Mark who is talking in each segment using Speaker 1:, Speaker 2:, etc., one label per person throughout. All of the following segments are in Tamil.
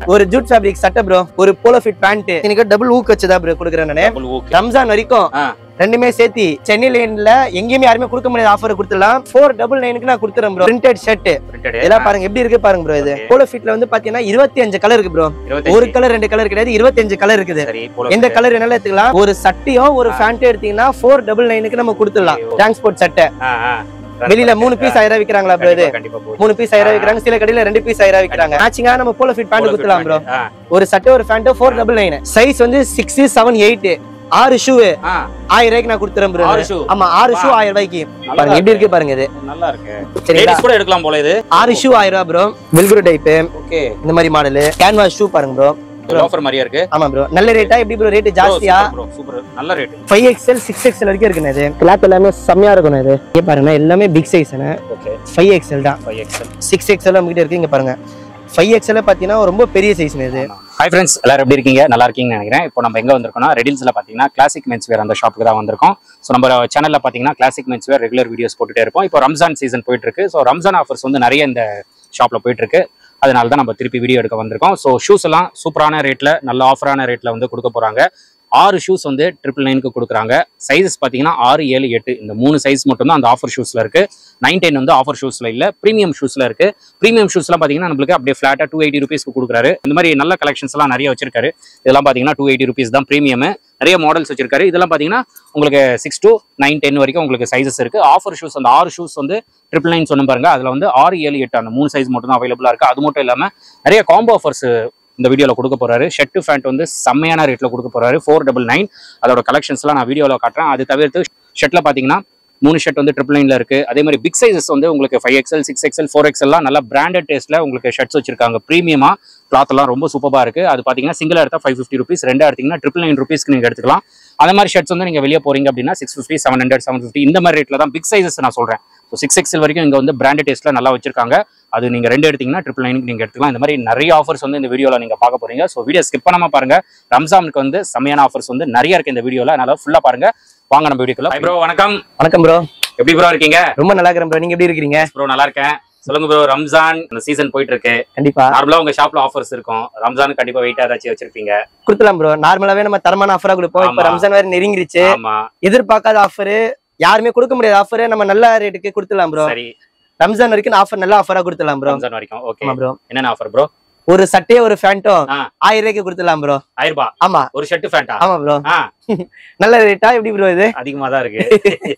Speaker 1: ஒரு ஜூட் ஃபேப்ரிக் சட்டை ப்ரோ ஒரு போலோ ஃபிட் பேண்ட் எனக்கு டபுள் ஊக் வச்சுதா ப்ரோ கொடுக்குறேன் நானு
Speaker 2: டபுள் ஓகே
Speaker 1: ரம்ஜான் வரைக்கும்
Speaker 2: ஆ.
Speaker 1: ரெண்டுமே சேர்த்து சென்னை லைன்ல எங்கேயுமே யாருமே கொடுக்க முடியாத ஆஃபர் கொடுத்துடலாம் ஃபோர் டபுள் நைனுக்கு நான் கொடுத்துறேன் ப்ரோ பிரிண்டட் ஷர்ட்
Speaker 2: பிரிண்டட்
Speaker 1: இதெல்லாம் பாருங்க எப்படி இருக்கு பாருங்க ப்ரோ இது
Speaker 2: Okay.
Speaker 1: போலோ ஃபிட்ல வந்து பாத்தீங்கன்னா இருபத்தி அஞ்சு கலர் இருக்கு ப்ரோ ஒரு கலர் ரெண்டு கலர் கிடையாது இருபத்தி அஞ்சு கலர் இருக்குது
Speaker 2: சரி போல
Speaker 1: எந்த கலர் என்னால எடுத்துக்கலாம் ஒரு சட்டையும் ஒரு ஃபேண்ட் எடுத்தீங்கன்னா ஃபோர் டபுள் நைனுக்கு நம்ம கொடுத்துடலாம்
Speaker 2: Okay.
Speaker 1: டிரான்ஸ்போர்ட் சட்டை
Speaker 2: ஆ ஆ
Speaker 1: வெளியில மூணு பீஸ் ஆயிரம் விக்கிறாங்களா ப்ரோ இது
Speaker 2: கண்டிப்பா, கண்டிப்பா போகுது.
Speaker 1: மூணு பீஸ் ஆயிரம் விக்கிறாங்க சில கடையில ரெண்டு பீஸ் ஆயிரம் விக்கிறாங்க மேட்சிங்கா நம்ம polo fit pant
Speaker 2: Polo fit
Speaker 1: கொடுத்துலாம் ப்ரோ
Speaker 2: ஆ,
Speaker 1: ஒரு சட்டை ஒரு pant four double nine size வந்து சிக்ஸ் செவன் எயிட் ஆறு ஷூ
Speaker 2: ஆ,
Speaker 1: ஆயிரம் ரூபாய்க்கு நான் கொடுத்துறேன் ப்ரோ
Speaker 2: ஆறு shoe.
Speaker 1: ஆமா ஆறு ஷூ ஆயிரம் ரூபாய்க்கு
Speaker 2: நல்லா
Speaker 1: பாருங்க எப்படி இருக்கு பாருங்க இது
Speaker 2: நல்லா இருக்கு
Speaker 1: சரிங்களா
Speaker 2: லேடிஸ் கூட எடுக்கலாம் போல இது
Speaker 1: ஆறு ஷூ ஆயிரம் ரூபாய் ப்ரோ வெல்குரோ டைப்
Speaker 2: ஓகே
Speaker 1: இந்த மாதிரி மாடல் கேன்வாஸ் ஷூ பாருங்க ப்ரோ
Speaker 2: ஆஃபர் மாதிரியா இருக்கு
Speaker 1: ஆமா ப்ரோ நல்ல ரேட்டா எப்படி ப்ரோ ரேட் ஜாஸ்தியா
Speaker 2: ப்ரோ சூப்பர் நல்ல rate
Speaker 1: five XL six XL வரைக்கும் இருக்குண்ணே இது கிளாத் எல்லாமே செம்மையா இருக்கும் இது இங்க பாருங்க எல்லாமே big size
Speaker 2: okay
Speaker 1: five XL தான்
Speaker 2: 5XL
Speaker 1: சிக்ஸ் எக்ஸ்எல் நம்ம கிட்ட இருக்கு இங்க பாருங்க ஃபைவ் எக்ஸ்எல் பாத்தீங்கன்னா ரொம்ப பெரிய சைஸ் இது
Speaker 2: ஹாய் ஃப்ரெண்ட்ஸ் எல்லாரும் எப்படி இருக்கீங்க நல்லா இருக்கீங்கன்னு நினைக்கிறேன் இப்போ நம்ம எங்க வந்திருக்கோம்னா ரெடில்ஸ்ல பாத்தீங்கன்னா கிளாசிக் மென்ஸ் வேர் அந்த ஷாப்புக்கு தான் வந்திருக்கோம் ஸோ நம்ம சேனல்ல பாத்தீங்கன்னா classic men's wear regular videos போட்டுட்டே இருப்போம் இப்போ ரம்ஜான் சீசன் போயிட்டு இருக்கு ஸோ ரம்ஜான் ஆஃபர்ஸ் வந்து நிறைய இந்த ஷாப்ல போயிட்டு இருக்கு அதனால தான் நம்ம திருப்பி வீடியோ எடுக்க வந்திருக்கோம் ஸோ ஷூஸ் எல்லாம் சூப்பரான ரேட்ல நல்ல ஆஃபரான ரேட்ல வந்து கொடுக்க போறாங்க ஆறு ஷூஸ் வந்து ட்ரிபிள் நைனுக்கு கொடுக்குறாங்க சைஸஸ் பார்த்தீங்கன்னா ஆறு ஏழு எட்டு இந்த மூணு சைஸ் மட்டும் தான் அந்த ஆஃபர் ஷூஸ்ல இருக்கு நைன் டென் வந்து ஆஃபர் ஷூஸ்ல இல்ல ப்ரீமியம் ஷூஸ்ல இருக்கு ப்ரீமியம் ஷூஸ்லாம் பார்த்தீங்கன்னா நம்மளுக்கு அப்படியே ஃபிளாட்டா டூ எயிட்டி ருபீஸ்க்கு கொடுக்குறாரு இந்த மாதிரி நல்ல கலெக்ஷன்ஸ் எல்லாம் நிறைய வச்சிருக்காரு இதெல்லாம் பார்த்தீங்கன்னா டூ எயிட்டி ருபீஸ் தான் ப்ரீமியம் நிறைய மாடல்ஸ் வச்சிருக்காரு இதெல்லாம் பார்த்தீங்கன்னா உங்களுக்கு சிக்ஸ் to நைன் டென் வரைக்கும் உங்களுக்கு சைஸஸ் இருக்கு ஆஃபர் ஷூஸ் அந்த ஆறு ஷூஸ் வந்து ட்ரிபிள் நைன் சொன்ன பாருங்க அதுல வந்து ஆறு ஏழு எட்டு அந்த மூணு சைஸ் மட்டும் தான் அவைலபிளா இருக்கு அது மட்டும் இல்லாம நிறைய காம்போ ஆஃபர்ஸ் இந்த வீடியோல கொடுக்க போறாரு ஷர்ட் ஃபேண்ட் வந்து செம்மையான ரேட்ல கொடுக்க போறாரு ஃபோர் டபுள் நைன் அதோட கலெக்ஷன்ஸ்லாம் நான் வீடியோல காட்டுறேன் அது தவிர்த்து ஷர்ட்ல பாத்தீங்கன்னா மூணு ஷர்ட் வந்து ட்ரிபிள் நைன்ல இருக்கு அதே மாதிரி பிக் சைஸஸ் வந்து உங்களுக்கு five XL six XL four எக்ஸ்எல்லாம் நல்லா பிராண்டட் டேஸ்ட்ல உங்களுக்கு ஷர்ட்ஸ் வச்சிருக்காங்க ப்ரீமியமா கிளாத் எல்லாம் ரொம்ப சூப்பரா இருக்கு அது பாத்தீங்கன்னா சிங்கிள் எடுத்தா ஃபைவ் ஃபிஃப்டி ருபீஸ் ரெண்டா எடுத்தீங்கன்னா ட்ரிபிள் நைன் ருபீஸ்க்கு நீங்க எடுத்துக்கலாம் அந்த மாதிரி ஷர்ட்ஸ் வந்து நீங்க வெளியே போறீங்க அப்படின்னா six fifty seven hundred seven fifty இந்த மாதிரி ரேட்ல தான் பிக் சைஸஸ் நான் சொல்றேன் ஸோ சிக்ஸ் எக்ஸ்எல் வரைக்கும் இங்க வந்து பிராண்டட் டேஸ்ட்ல நல்லா வச்சிருக்காங்க அது நீங்க ரெண்டு எடுத்தீங்கன்னா ட்ரிபிள் நைனுக்கு நீங்க எடுத்துக்கலாம் இந்த மாதிரி நிறைய ஆஃபர்ஸ் வந்து இந்த வீடியோல நீங்க பார்க்க போறீங்க ஸோ வீடியோ ஸ்கிப் பண்ணாம பாருங்க ரம்ஜானுக்கு வந்து செம்மையான ஆஃபர்ஸ் வந்து நிறைய இருக்கு இந்த வீடியோல அதனால ஃபுல்லா பாருங்க வாங்க நம்ம வீடியோக்குள்ள ப்ரோ வணக்கம்
Speaker 1: வணக்கம் ப்ரோ
Speaker 2: எப்படி ப்ரோ இருக்கீங்க
Speaker 1: ரொம்ப நல்லா இருக்கிறேன் ப்ரோ நீங்க எப்படி இருக்கீங்க
Speaker 2: ப்ரோ நல்லா இருக்கேன் சொல்லுங்க ப்ரோ ரம்ஜான் இந்த சீசன் போயிட்டு இருக்கு
Speaker 1: கண்டிப்பா
Speaker 2: நார்மலா உங்க ஷாப்ல ஆஃபர்ஸ் இருக்கும் ரம்ஜானுக்கு கண்டிப்பா வெயிட்டா ஏதாச்சும் வச்சிருப்பீங்க
Speaker 1: கொடுத்துலாம் ப்ரோ நார்மலாவே நம்ம தரமான ஆஃபரா கொடுப்போம் இப்ப
Speaker 2: ஆமா.
Speaker 1: ரம்ஜான் வேற நெருங்கிருச்சு
Speaker 2: ஆமா
Speaker 1: எதிர்பார்க்காத ஆஃபர் யாருமே கொடுக்க முடியாத ஆஃபர் நம்ம நல்ல ரேட்டுக்கு கொடுத்துலாம் ப்ரோ
Speaker 2: சரி
Speaker 1: ரம்ஜான் வரைக்கும் ஆஃபர் நல்ல ஆஃபரா கொடுத்துலாம் ப்ரோ
Speaker 2: ரம்ஜான் வரைக்கும் ஓகே
Speaker 1: ஆமா ப்ரோ
Speaker 2: என்னென்ன ஆஃபர் ப்ரோ
Speaker 1: ஒரு சட்டையே ஒரு ஃபேண்ட்டும்
Speaker 2: ஆ.
Speaker 1: ஆயிரம் ரூபாய்க்கு கொடுத்துலாம் ப்ரோ
Speaker 2: ஆயிரம் ரூபாய்
Speaker 1: ஆமா
Speaker 2: ஒரு ஷர்ட் ஃபேண்டா
Speaker 1: ஆமா ப்ரோ
Speaker 2: ஆ
Speaker 1: நல்ல ரேட்டா எப்படி ப்ரோ இது
Speaker 2: அதிகமா தான் இருக்கு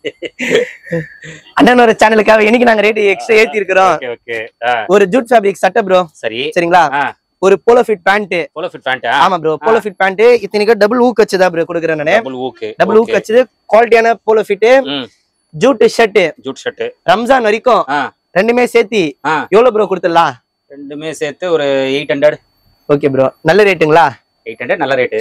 Speaker 1: அண்ணனோட சேனலுக்காக இன்னைக்கு நாங்க ரேட் எக்ஸ்ட்ரா ஏத்தி இருக்கிறோம்
Speaker 2: ஓகே ஓகே
Speaker 1: ஒரு ஜூட் ஃபேப்ரிக் சட்டை ப்ரோ
Speaker 2: சரி
Speaker 1: சரிங்களா
Speaker 2: ஆ.
Speaker 1: ஒரு polo fit pant
Speaker 2: polo fit ஃபேண்டா
Speaker 1: ஆமா ப்ரோ போலோ ஃபிட் பேண்ட் இத்தனைக்கு டபுள் ஊக் வச்சுதா ப்ரோ கொடுக்குறேன் நானு
Speaker 2: டபுள் ஓகே
Speaker 1: டபுள் ஊக் வச்சது குவாலிட்டியான போலோ ஃபிட்
Speaker 2: ம்
Speaker 1: jute shirt
Speaker 2: jute shirt
Speaker 1: Ramzan வரைக்கும்
Speaker 2: ஆ
Speaker 1: ரெண்டுமே சேர்த்து
Speaker 2: ஆ
Speaker 1: எவ்வளவு ப்ரோ கொடுத்துடலாம்
Speaker 2: ரெண்டுமே சேர்த்து ஒரு எயிட் ஹண்ட்ரட்
Speaker 1: ஓகே ப்ரோ நல்ல ரேட்டுங்களா
Speaker 2: எயிட் ஹண்ட்ரட் நல்ல ரேட்டு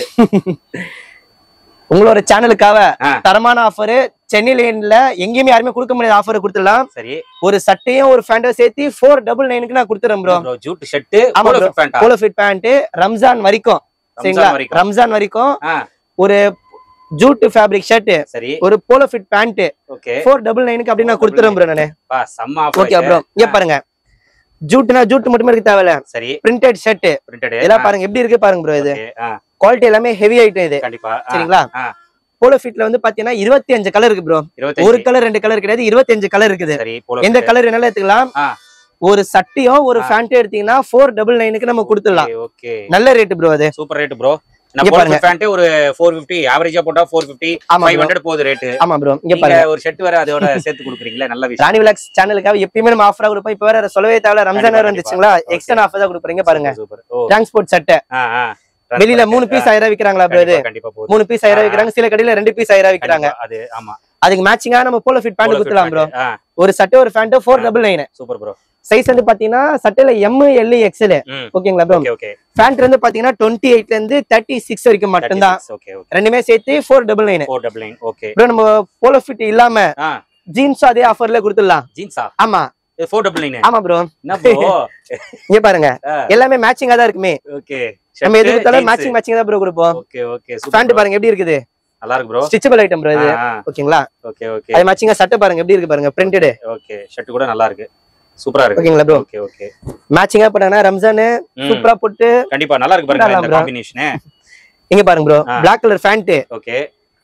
Speaker 1: உங்களோட சேனலுக்காக
Speaker 2: ஆ.
Speaker 1: தரமான ஆஃபர் சென்னை லைன்ல எங்கேயுமே யாருமே கொடுக்க முடியாத ஆஃபர் கொடுத்துடலாம்
Speaker 2: சரி
Speaker 1: ஒரு சட்டையும் ஒரு பேண்ட்டும் சேர்த்து ஃபோர் டபுள் நைனுக்கு நான் கொடுத்துறேன் ப்ரோ
Speaker 2: ப்ரோ ஜூட் ஷர்ட்
Speaker 1: ஆமா
Speaker 2: போலோ
Speaker 1: bro.
Speaker 2: ஃபிட் ஃபேண்டா
Speaker 1: போலோ ஃபிட் பேண்ட் ரம்ஜான் வரைக்கும் சரிங்களா
Speaker 2: ரம்ஜான் வரைக்கும்
Speaker 1: ரம்ஜான் வரைக்கும்
Speaker 2: ஆ
Speaker 1: ஒரு ஜூட் ஃபேப்ரிக் ஷர்ட்
Speaker 2: சரி
Speaker 1: ஒரு polo fit pant
Speaker 2: okay
Speaker 1: four double நைனுக்கு அப்படி நான் கொடுத்துறேன் ப்ரோ நானு
Speaker 2: பா செம்ம ஆஃபர்
Speaker 1: ஓகே ப்ரோ இங்க பாருங்க ஜூட்னா ஜூட் மட்டுமே இருக்க தேவையில்ல
Speaker 2: சரி
Speaker 1: பிரிண்டட் ஷர்ட்
Speaker 2: பிரிண்டட்
Speaker 1: இதெல்லாம் பாருங்க எப்படி இருக்கு பாருங்க ப்ரோ இது
Speaker 2: ஆ
Speaker 1: குவாலிட்டி எல்லாமே ஹெவி ஐட்டம் இது
Speaker 2: கண்டிப்பா ஆ,
Speaker 1: சரிங்களா
Speaker 2: ஆ.
Speaker 1: போலோ ஃபிட்ல வந்து பாத்தீங்கன்னா இருபத்தி அஞ்சு கலர் இருக்கு ப்ரோ ஒரு
Speaker 2: இருபத்தஞ்சு
Speaker 1: கலர் ரெண்டு கலர் கிடையாது இருபத்தி அஞ்சு கலர் இருக்குது
Speaker 2: சரி போலோ
Speaker 1: எந்த கலர் என்னால எடுத்துக்கலாம்
Speaker 2: ஆ.
Speaker 1: ஒரு சட்டையும் ஒரு
Speaker 2: ஆ.
Speaker 1: பேண்ட் எடுத்தீங்கன்னா ஃபோர் டபுள் நைனுக்கு நம்ம கொடுத்துடலாம்
Speaker 2: ஓகே
Speaker 1: நல்ல ரேட் ப்ரோ அது
Speaker 2: சூப்பர் ரேட் ப்ரோ
Speaker 1: இங்க
Speaker 2: நம்ம
Speaker 1: பாருங்க.
Speaker 2: பேண்ட் ஒரு ஃபோர் ஃபிஃப்டி ஆவரேஜா போட்டா ஃபோர் ஃபிஃப்டி
Speaker 1: ஆமா
Speaker 2: ஃபைவ்
Speaker 1: bro.
Speaker 2: ஹண்ட்ரட் போகுது ரேட்டு
Speaker 1: ஆமா ப்ரோ இங்க
Speaker 2: நீங்க
Speaker 1: பாருங்க
Speaker 2: ஒரு ஷர்ட் வேற அதோட சேர்த்து கொடுக்குறீங்களா நல்ல விஷயம்
Speaker 1: ராணி விலாக்ஸ் சேனலுக்காக எப்பயுமே நம்ம ஆஃபரா கொடுப்போம் இப்ப வேற சொல்லவே தேவையில்ல ரம்ஜான் வேற
Speaker 2: கண்டிப்பா,
Speaker 1: வந்துச்சுங்களா
Speaker 2: கண்டிப்பா.
Speaker 1: எக்ஸ்டன் ஆஃபர் தான் கொடுக்குறீங்க பாருங்க
Speaker 2: சூப்பர் ஓ
Speaker 1: டிரான்ஸ்போர்ட் சட்டை
Speaker 2: ஆ ஆ
Speaker 1: வெளியில மூணு பீஸ் ஆயிரம் விக்கிறாங்களா ப்ரோ இது
Speaker 2: கண்டிப்பா, கண்டிப்பா போகுது
Speaker 1: மூணு பீஸ் ஆயிரம் விக்கிறாங்க சில கடையில ரெண்டு பீஸ் ஆயிரம் விக்கிறாங்க
Speaker 2: கண்டிப்பா, அது ஆமா
Speaker 1: அதுக்கு மேட்சிங்கா நம்ம polo fit pant
Speaker 2: Polo fit
Speaker 1: கொடுத்துலாம் ப்ரோ
Speaker 2: pant. ஆ
Speaker 1: ஒரு சட்டை ஒரு pant four double nine
Speaker 2: super bro
Speaker 1: size வந்து பாத்தீங்கன்னா சட்டையில எம் எல் எக்ஸ்எல்
Speaker 2: ம்
Speaker 1: ஓகேங்களா ப்ரோ
Speaker 2: ஓகே ஓகே
Speaker 1: பேண்ட் வந்து பாத்தீங்கன்னா டுவெண்ட்டி எயிட்ல இருந்து தேர்ட்டி சிக்ஸ் வரைக்கும் மட்டும்தான்
Speaker 2: ஓகே ஓகே
Speaker 1: ரெண்டுமே சேர்த்து four double nine
Speaker 2: four double nine okay
Speaker 1: bro நம்ம போலோ ஃபிட் இல்லாம
Speaker 2: ஆ
Speaker 1: ஜீன்ஸும் அதே ஆஃபர்ல கொடுத்துடலாம்
Speaker 2: ஜீன்ஸா
Speaker 1: ஆமா
Speaker 2: இது ஃபோர் டபுள் நைன்
Speaker 1: ஆமா ப்ரோ
Speaker 2: என்ன ப்ரோ
Speaker 1: இங்க பாருங்க
Speaker 2: ஆ.
Speaker 1: எல்லாமே மேட்சிங்கா தான் இருக்குமே
Speaker 2: ஓகே
Speaker 1: நம்ம எது கொடுத்தாலும் மேட்சிங் மேட்சிங் தான் ப்ரோ கொடுப்போம்
Speaker 2: ஓகே ஓகே
Speaker 1: பேண்ட்
Speaker 2: சூப்பர்
Speaker 1: பாருங்க எப்படி இருக்குது
Speaker 2: நல்லா இருக்கு ப்ரோ
Speaker 1: ஸ்டிச்சபிள் ஐட்டம் ப்ரோ இது ஓகேங்களா
Speaker 2: ஓகே ஓகே
Speaker 1: அது மேட்சிங்கா சட்டை பாருங்க எப்படி இருக்கு பாருங்க பிரிண்டட்
Speaker 2: ஓகே ஷர்ட் கூட நல்லா இருக்கு சூப்பரா இருக்கு
Speaker 1: ஓகேங்களா ப்ரோ
Speaker 2: ஓகே ஓகே
Speaker 1: மேட்சிங்கா பண்ணா ரம்ஜானு சூப்பரா போட்டு
Speaker 2: கண்டிப்பா நல்லா இருக்கு பாருங்க
Speaker 1: நல்லா
Speaker 2: இந்த
Speaker 1: bro.
Speaker 2: காம்பினேஷன்
Speaker 1: இங்க பாருங்க ப்ரோ
Speaker 2: ஆ.
Speaker 1: Black கலர் ஃபேண்ட்
Speaker 2: ஓகே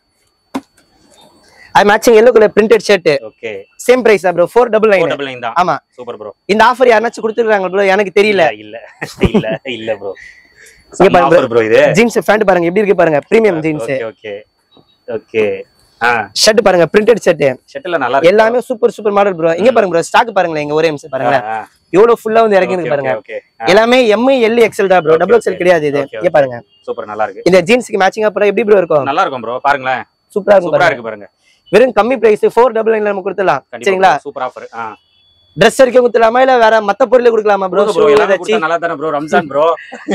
Speaker 1: அது matching yellow colour printed shirt
Speaker 2: okay
Speaker 1: same price தான் bro four double nine
Speaker 2: double nine தான்
Speaker 1: ஆமா
Speaker 2: சூப்பர் ப்ரோ
Speaker 1: இந்த ஆஃபர் யாருனாச்சும் கொடுத்துருக்காங்க ப்ரோ எனக்கு தெரியல
Speaker 2: இல்ல இல்ல இல்ல ப்ரோ
Speaker 1: இங்க பாருங்க
Speaker 2: ஆஃபர் ப்ரோ இது
Speaker 1: ஜீன்ஸ் ஃபேண்ட் பாருங்க எப்படி இருக்கு பாருங்க premium jeans
Speaker 2: okay okay okay ஆ
Speaker 1: ஷர்ட் பாருங்க பிரிண்டட் ஷர்ட்
Speaker 2: ஷட்டில் நல்லா இருக்கு
Speaker 1: எல்லாமே சூப்பர் சூப்பர் மாடல் ப்ரோ இங்க பாருங்க ப்ரோ ஸ்டாக் பாருங்களேன் இங்க ஒரே நிமிஷம் பாருங்களேன் எவ்வளவு ஃபுல்லா வந்து இறங்கி இருக்கு பாருங்க
Speaker 2: ஓகே
Speaker 1: எல்லாமே எம் எல் எக்ஸ்எல் தான் bro
Speaker 2: Okay,
Speaker 1: double
Speaker 2: okay.
Speaker 1: XL கிடையாது இது
Speaker 2: Okay,
Speaker 1: இங்க
Speaker 2: okay.
Speaker 1: பாருங்க
Speaker 2: சூப்பர் நல்லா இருக்கு
Speaker 1: இந்த ஜீன்ஸ்க்கு மேட்சிங்கா போற எப்படி ப்ரோ இருக்கும்
Speaker 2: நல்லா இருக்கும் ப்ரோ பாருங்களேன்
Speaker 1: சூப்பரா இருக்கும்
Speaker 2: சூப்பரா
Speaker 1: பாருங்க
Speaker 2: இருக்கு பாருங்க
Speaker 1: வெறும் கம்மி பிரைஸ் ஃபோர் டபுள் நைன்ல நம்ம கொடுத்துடலாம் சரிங்களா
Speaker 2: சூப்பர் ஆஃபர் ஆ
Speaker 1: ட்ரெஸ் வரைக்கும் கொடுத்துலாமா இல்ல வேற மத்த பொருள் கொடுக்கலாமா ப்ரோ
Speaker 2: ப்ரோ எல்லாரும் கொடுத்தா நல்லா தானே bro Ramzan bro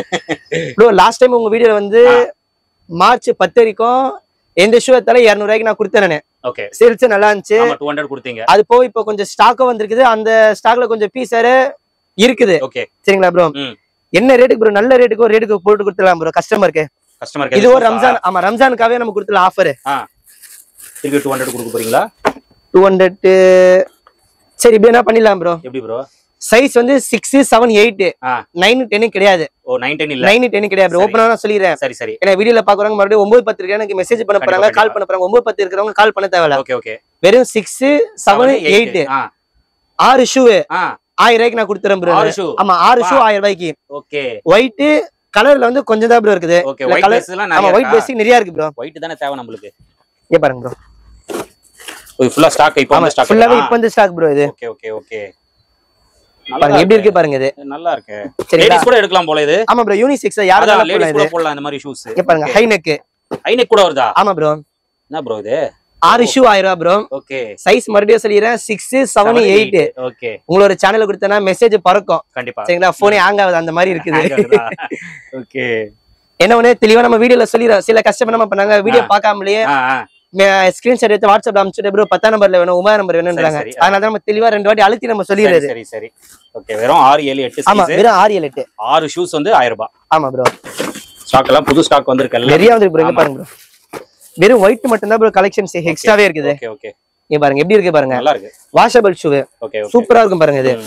Speaker 1: bro last time உங்க வீடியோல வந்து மார்ச் பத்து வரைக்கும் எந்த ஷூ எடுத்தாலும் இரநூறுவாய்க்கு நான் கொடுத்தேன் நானு
Speaker 2: ஓகே
Speaker 1: சேல்ஸ் நல்லா இருந்துச்சு
Speaker 2: ஆமா 200 கொடுத்தீங்க
Speaker 1: அது போக இப்போ கொஞ்சம் ஸ்டாக்கும் வந்திருக்குது அந்த ஸ்டாக்ல கொஞ்சம் பீஸ் இருக்குது
Speaker 2: ஓகே
Speaker 1: சரிங்களா ப்ரோ
Speaker 2: ம்.
Speaker 1: என்ன ரேட்டுக்கு ப்ரோ நல்ல ரேட்டுக்கு ஒரு ரேட்டுக்கு போட்டு கொடுத்துடலாம் ப்ரோ கஸ்டமருக்கு
Speaker 2: கஸ்டமர்
Speaker 1: இது ஒரு ரம்ஜான் ஆமா ரம்ஜானுக்காவே நம்ம கொடுத்துடலாம் ஆஃபர்
Speaker 2: திருப்பி 200 கொடுக்க போறீங்களா
Speaker 1: டூ ஹண்ட்ரட் சரி இப்படி என்ன பண்ணிடலாம் ப்ரோ
Speaker 2: எப்படி ப்ரோ
Speaker 1: சைஸ் வந்து சிக்ஸ் செவன் எயிட்
Speaker 2: ஆ.
Speaker 1: நைன் டென் கிடையாது
Speaker 2: ஓ 19 இல்ல
Speaker 1: நைன் டென் கிடையாது
Speaker 2: சரி.
Speaker 1: ஓப்பனா நான் சொல்லிடுறேன்
Speaker 2: சரி சரி
Speaker 1: ஏன்னா வீடியோல பாக்குறவங்க மறுபடியும் ஒன்பது பத்து இருக்கு எனக்கு மெசேஜ் பண்ண
Speaker 2: கண்டிப்பா,
Speaker 1: போறாங்க கால்
Speaker 2: கண்டிப்பா.
Speaker 1: பண்ண போறாங்க ஒன்பது பத்து இருக்கிறவங்க கால் பண்ண தேவையில்ல
Speaker 2: ஓகே ஓகே
Speaker 1: வெறும் சிக்ஸ் செவன் எயிட்
Speaker 2: ஆ
Speaker 1: ஆறு ஷூ
Speaker 2: ஆ
Speaker 1: ஆயிரம் ரூபாய்க்கு நான் கொடுத்துறேன் ப்ரோ
Speaker 2: ஆறு ஷூ
Speaker 1: ஆமா ஆறு ஷூ ஆயிரம் ரூபாய்க்கு
Speaker 2: ஓகே
Speaker 1: ஒயிட் கலர்ல வந்து கொஞ்சம் தான் ப்ரோ இருக்குது
Speaker 2: ஓகே
Speaker 1: இல்ல
Speaker 2: ஒயிட்
Speaker 1: colour-
Speaker 2: பேஸ் எல்லாம்
Speaker 1: ஆமா
Speaker 2: நிறைய
Speaker 1: ஒயிட் பேசிக் நிறைய இருக்கு ப்ரோ
Speaker 2: ஒயிட் தானே தேவை நம்மளுக்கு
Speaker 1: இங்க பாருங்க ப்ரோ
Speaker 2: இது ஃபுல்லா ஸ்டாக் இப்போ
Speaker 1: ஆமா
Speaker 2: வந்து ஸ்டாக்
Speaker 1: ஃபுல்லாவே இப்போ வந்து ஸ்டாக் ப்ரோ இது
Speaker 2: ஓகே ஓகே ஓகே
Speaker 1: பாருங்க எப்படி இருக்கு பாருங்க இது
Speaker 2: நல்லா இருக்கு
Speaker 1: சரிங்களா
Speaker 2: லேடிஸ் கூட எடுக்கலாம் போல இது
Speaker 1: ஆமா ப்ரோ யூனிசெக்ஸ்
Speaker 2: அதான்
Speaker 1: யாரும்
Speaker 2: லேடிஸ்
Speaker 1: இது
Speaker 2: கூட போடலாம் இந்த மாதிரி ஷூஸ்
Speaker 1: இங்க பாருங்க ஹை நெக்
Speaker 2: ஐநெக் கூட வருதா
Speaker 1: ஆமா ப்ரோ
Speaker 2: என்ன ப்ரோ இது
Speaker 1: ஆறு ஷூ ஆயிரம் ரூபா ப்ரோ
Speaker 2: ஓகே
Speaker 1: சைஸ் மறுபடியும் சொல்லிடுறேன் சிக்ஸ் செவன் எயிட்
Speaker 2: ஓகே
Speaker 1: உங்களோட சேனல் கொடுத்தனா மெசேஜ் பறக்கும்
Speaker 2: கண்டிப்பா
Speaker 1: சரிங்களா போனே ஹேங் ஆகுது அந்த மாதிரி இருக்குது
Speaker 2: ஓகே
Speaker 1: என்ன ஒண்ணு தெளிவா நம்ம வீடியோல சொல்லிடுறோம் சில கஸ்டமர் நம்ம பண்ணாங்க வீடியோ
Speaker 2: ஆ.
Speaker 1: பார்க்காமலே
Speaker 2: ஆ ஆ
Speaker 1: ஸ்கிரீன்ஷாட் எடுத்து வாட்ஸ்அப்ல அனுப்பிச்சுட்டு ப்ரோ பத்தாம் நம்பர்ல வேணும் ஒன்பதாம் நம்பர் வேணும்ன்றாங்க
Speaker 2: சரி, சரி.
Speaker 1: அதனால தான் நம்ம தெளிவா ரெண்டு வாட்டி அழுத்தி நம்ம
Speaker 2: சரி
Speaker 1: சொல்லிடுறது
Speaker 2: சரி சரி ஓகே வெறும் ஆறு ஏழு எட்டு
Speaker 1: ஆமா
Speaker 2: சைஸ்
Speaker 1: வெறும் ஆறு ஏழு எட்டு
Speaker 2: ஆறு ஷூஸ் வந்து ஆயிரம் ரூபாய்
Speaker 1: ஆமா ப்ரோ
Speaker 2: ஸ்டாக் எல்லாம் புது ஸ்டாக் வந்திருக்கு
Speaker 1: நிறைய வந்து ப்ரோ
Speaker 2: ஆமா.
Speaker 1: பாருங்க ப்ரோ வெறும் ஒயிட் மட்டும் தான் ப்ரோ கலெக்ஷன்ஸ் எக்ஸ்ட்ராவே இருக்குது
Speaker 2: ஓகே ஓகே
Speaker 1: இங்க பாருங்க எப்படி இருக்கு பாருங்க
Speaker 2: நல்லா இருக்கு
Speaker 1: வாஷபிள் ஷூ
Speaker 2: ஓகே ஓகே
Speaker 1: சூப்பரா இருக்கும் பாருங்க இது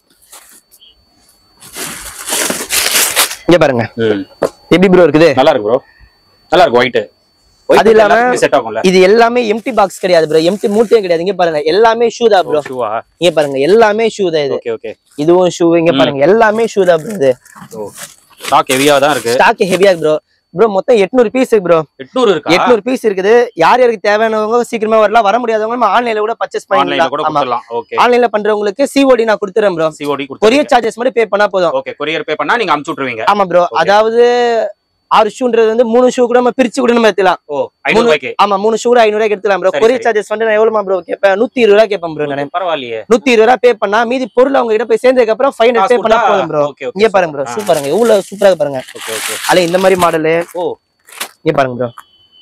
Speaker 1: இங்க பாருங்க
Speaker 2: ம்
Speaker 1: எப்படி ப்ரோ இருக்குது
Speaker 2: நல்லா இருக்கு ப்ரோ நல்லா இருக்கு ஒயிட்
Speaker 1: அது இல்லாம
Speaker 2: செட் ஆகும்ல
Speaker 1: இது எல்லாமே எம்டி பாக்ஸ் கிடையாது ப்ரோ எம்டி மூட்டையும் கிடையாது இங்க பாருங்க எல்லாமே ஷூ தான் ப்ரோ
Speaker 2: ஷூவா
Speaker 1: இங்க பாருங்க எல்லாமே ஷூ தான் இது
Speaker 2: ஓகே ஓகே
Speaker 1: இதுவும் ஷூ இங்க பாருங்க எல்லாமே ஷூ தான் ப்ரோ இது
Speaker 2: ஓ ஸ்டாக் ஹெவியா தான் இருக்கு
Speaker 1: ஸ்டாக் ஹெவியா ப்ரோ ப்ரோ மொத்தம் எட்நூறு பீஸ் இருக்கு ப்ரோ
Speaker 2: 800 இருக்கா
Speaker 1: எட்நூறு பீஸ் இருக்குது யார் யாருக்கு தேவையானவங்க சீக்கிரமா வரலாம் வர முடியாதவங்க நம்ம ஆன்லைன்ல கூட பர்ச்சேஸ்
Speaker 2: ஆன்லைன்ல கூட
Speaker 1: பண்ணிக்கலாம் ஆமா
Speaker 2: கொடுத்துடலாம் ஓகே
Speaker 1: ஆன்லைன்ல பண்றவங்களுக்கு சிஓடி நான் கொடுத்துறேன் ப்ரோ
Speaker 2: சிஓடி
Speaker 1: கொரியர்
Speaker 2: கொடுத்துருங்க
Speaker 1: சார்ஜஸ் மட்டும் பே பண்ணா போதும்
Speaker 2: ஓகே கொரியர் பே பண்ணா நீங்க அமுச்சு விட்டுருவீங்க
Speaker 1: ஆமா ப்ரோ
Speaker 2: Okay.
Speaker 1: அதாவது ஆறு ஷூன்றது வந்து மூணு ஷூ கூட நம்ம பிரிச்சு கூட நம்ம எடுத்துலாம்
Speaker 2: ஓ 500 ரூபாய்க்கு
Speaker 1: ஆமா மூணு ஷூ ஐநூறு ரூபாய்க்கு எடுத்துலாம் ப்ரோ
Speaker 2: சரி,
Speaker 1: கொரியர்
Speaker 2: சரி.
Speaker 1: சார்ஜஸ் வந்து நான் எவ்வளவு ப்ரோ கேட்பேன் நூத்தி இருபது ரூபாய் கேட்பேன் ப்ரோ நான்
Speaker 2: பரவாயில்லையே
Speaker 1: நூத்தி இருபது ரூபாய் பே பண்ணா மீதி பொருள் அவங்க கிட்ட போய் சேர்ந்ததுக்கு அப்புறம் ஃபைவ் ஹண்ட்ரட் பே பண்ணா போதும் ப்ரோ
Speaker 2: ஓகே ஓகே
Speaker 1: இங்க பாருங்க ப்ரோ சூப்பருங்க எவ்வளவு சூப்பரா இருக்கு பாருங்க
Speaker 2: ஓகே ஓகே
Speaker 1: அதுல இந்த மாதிரி மாடலு
Speaker 2: ஓ
Speaker 1: இங்க பாருங்க ப்ரோ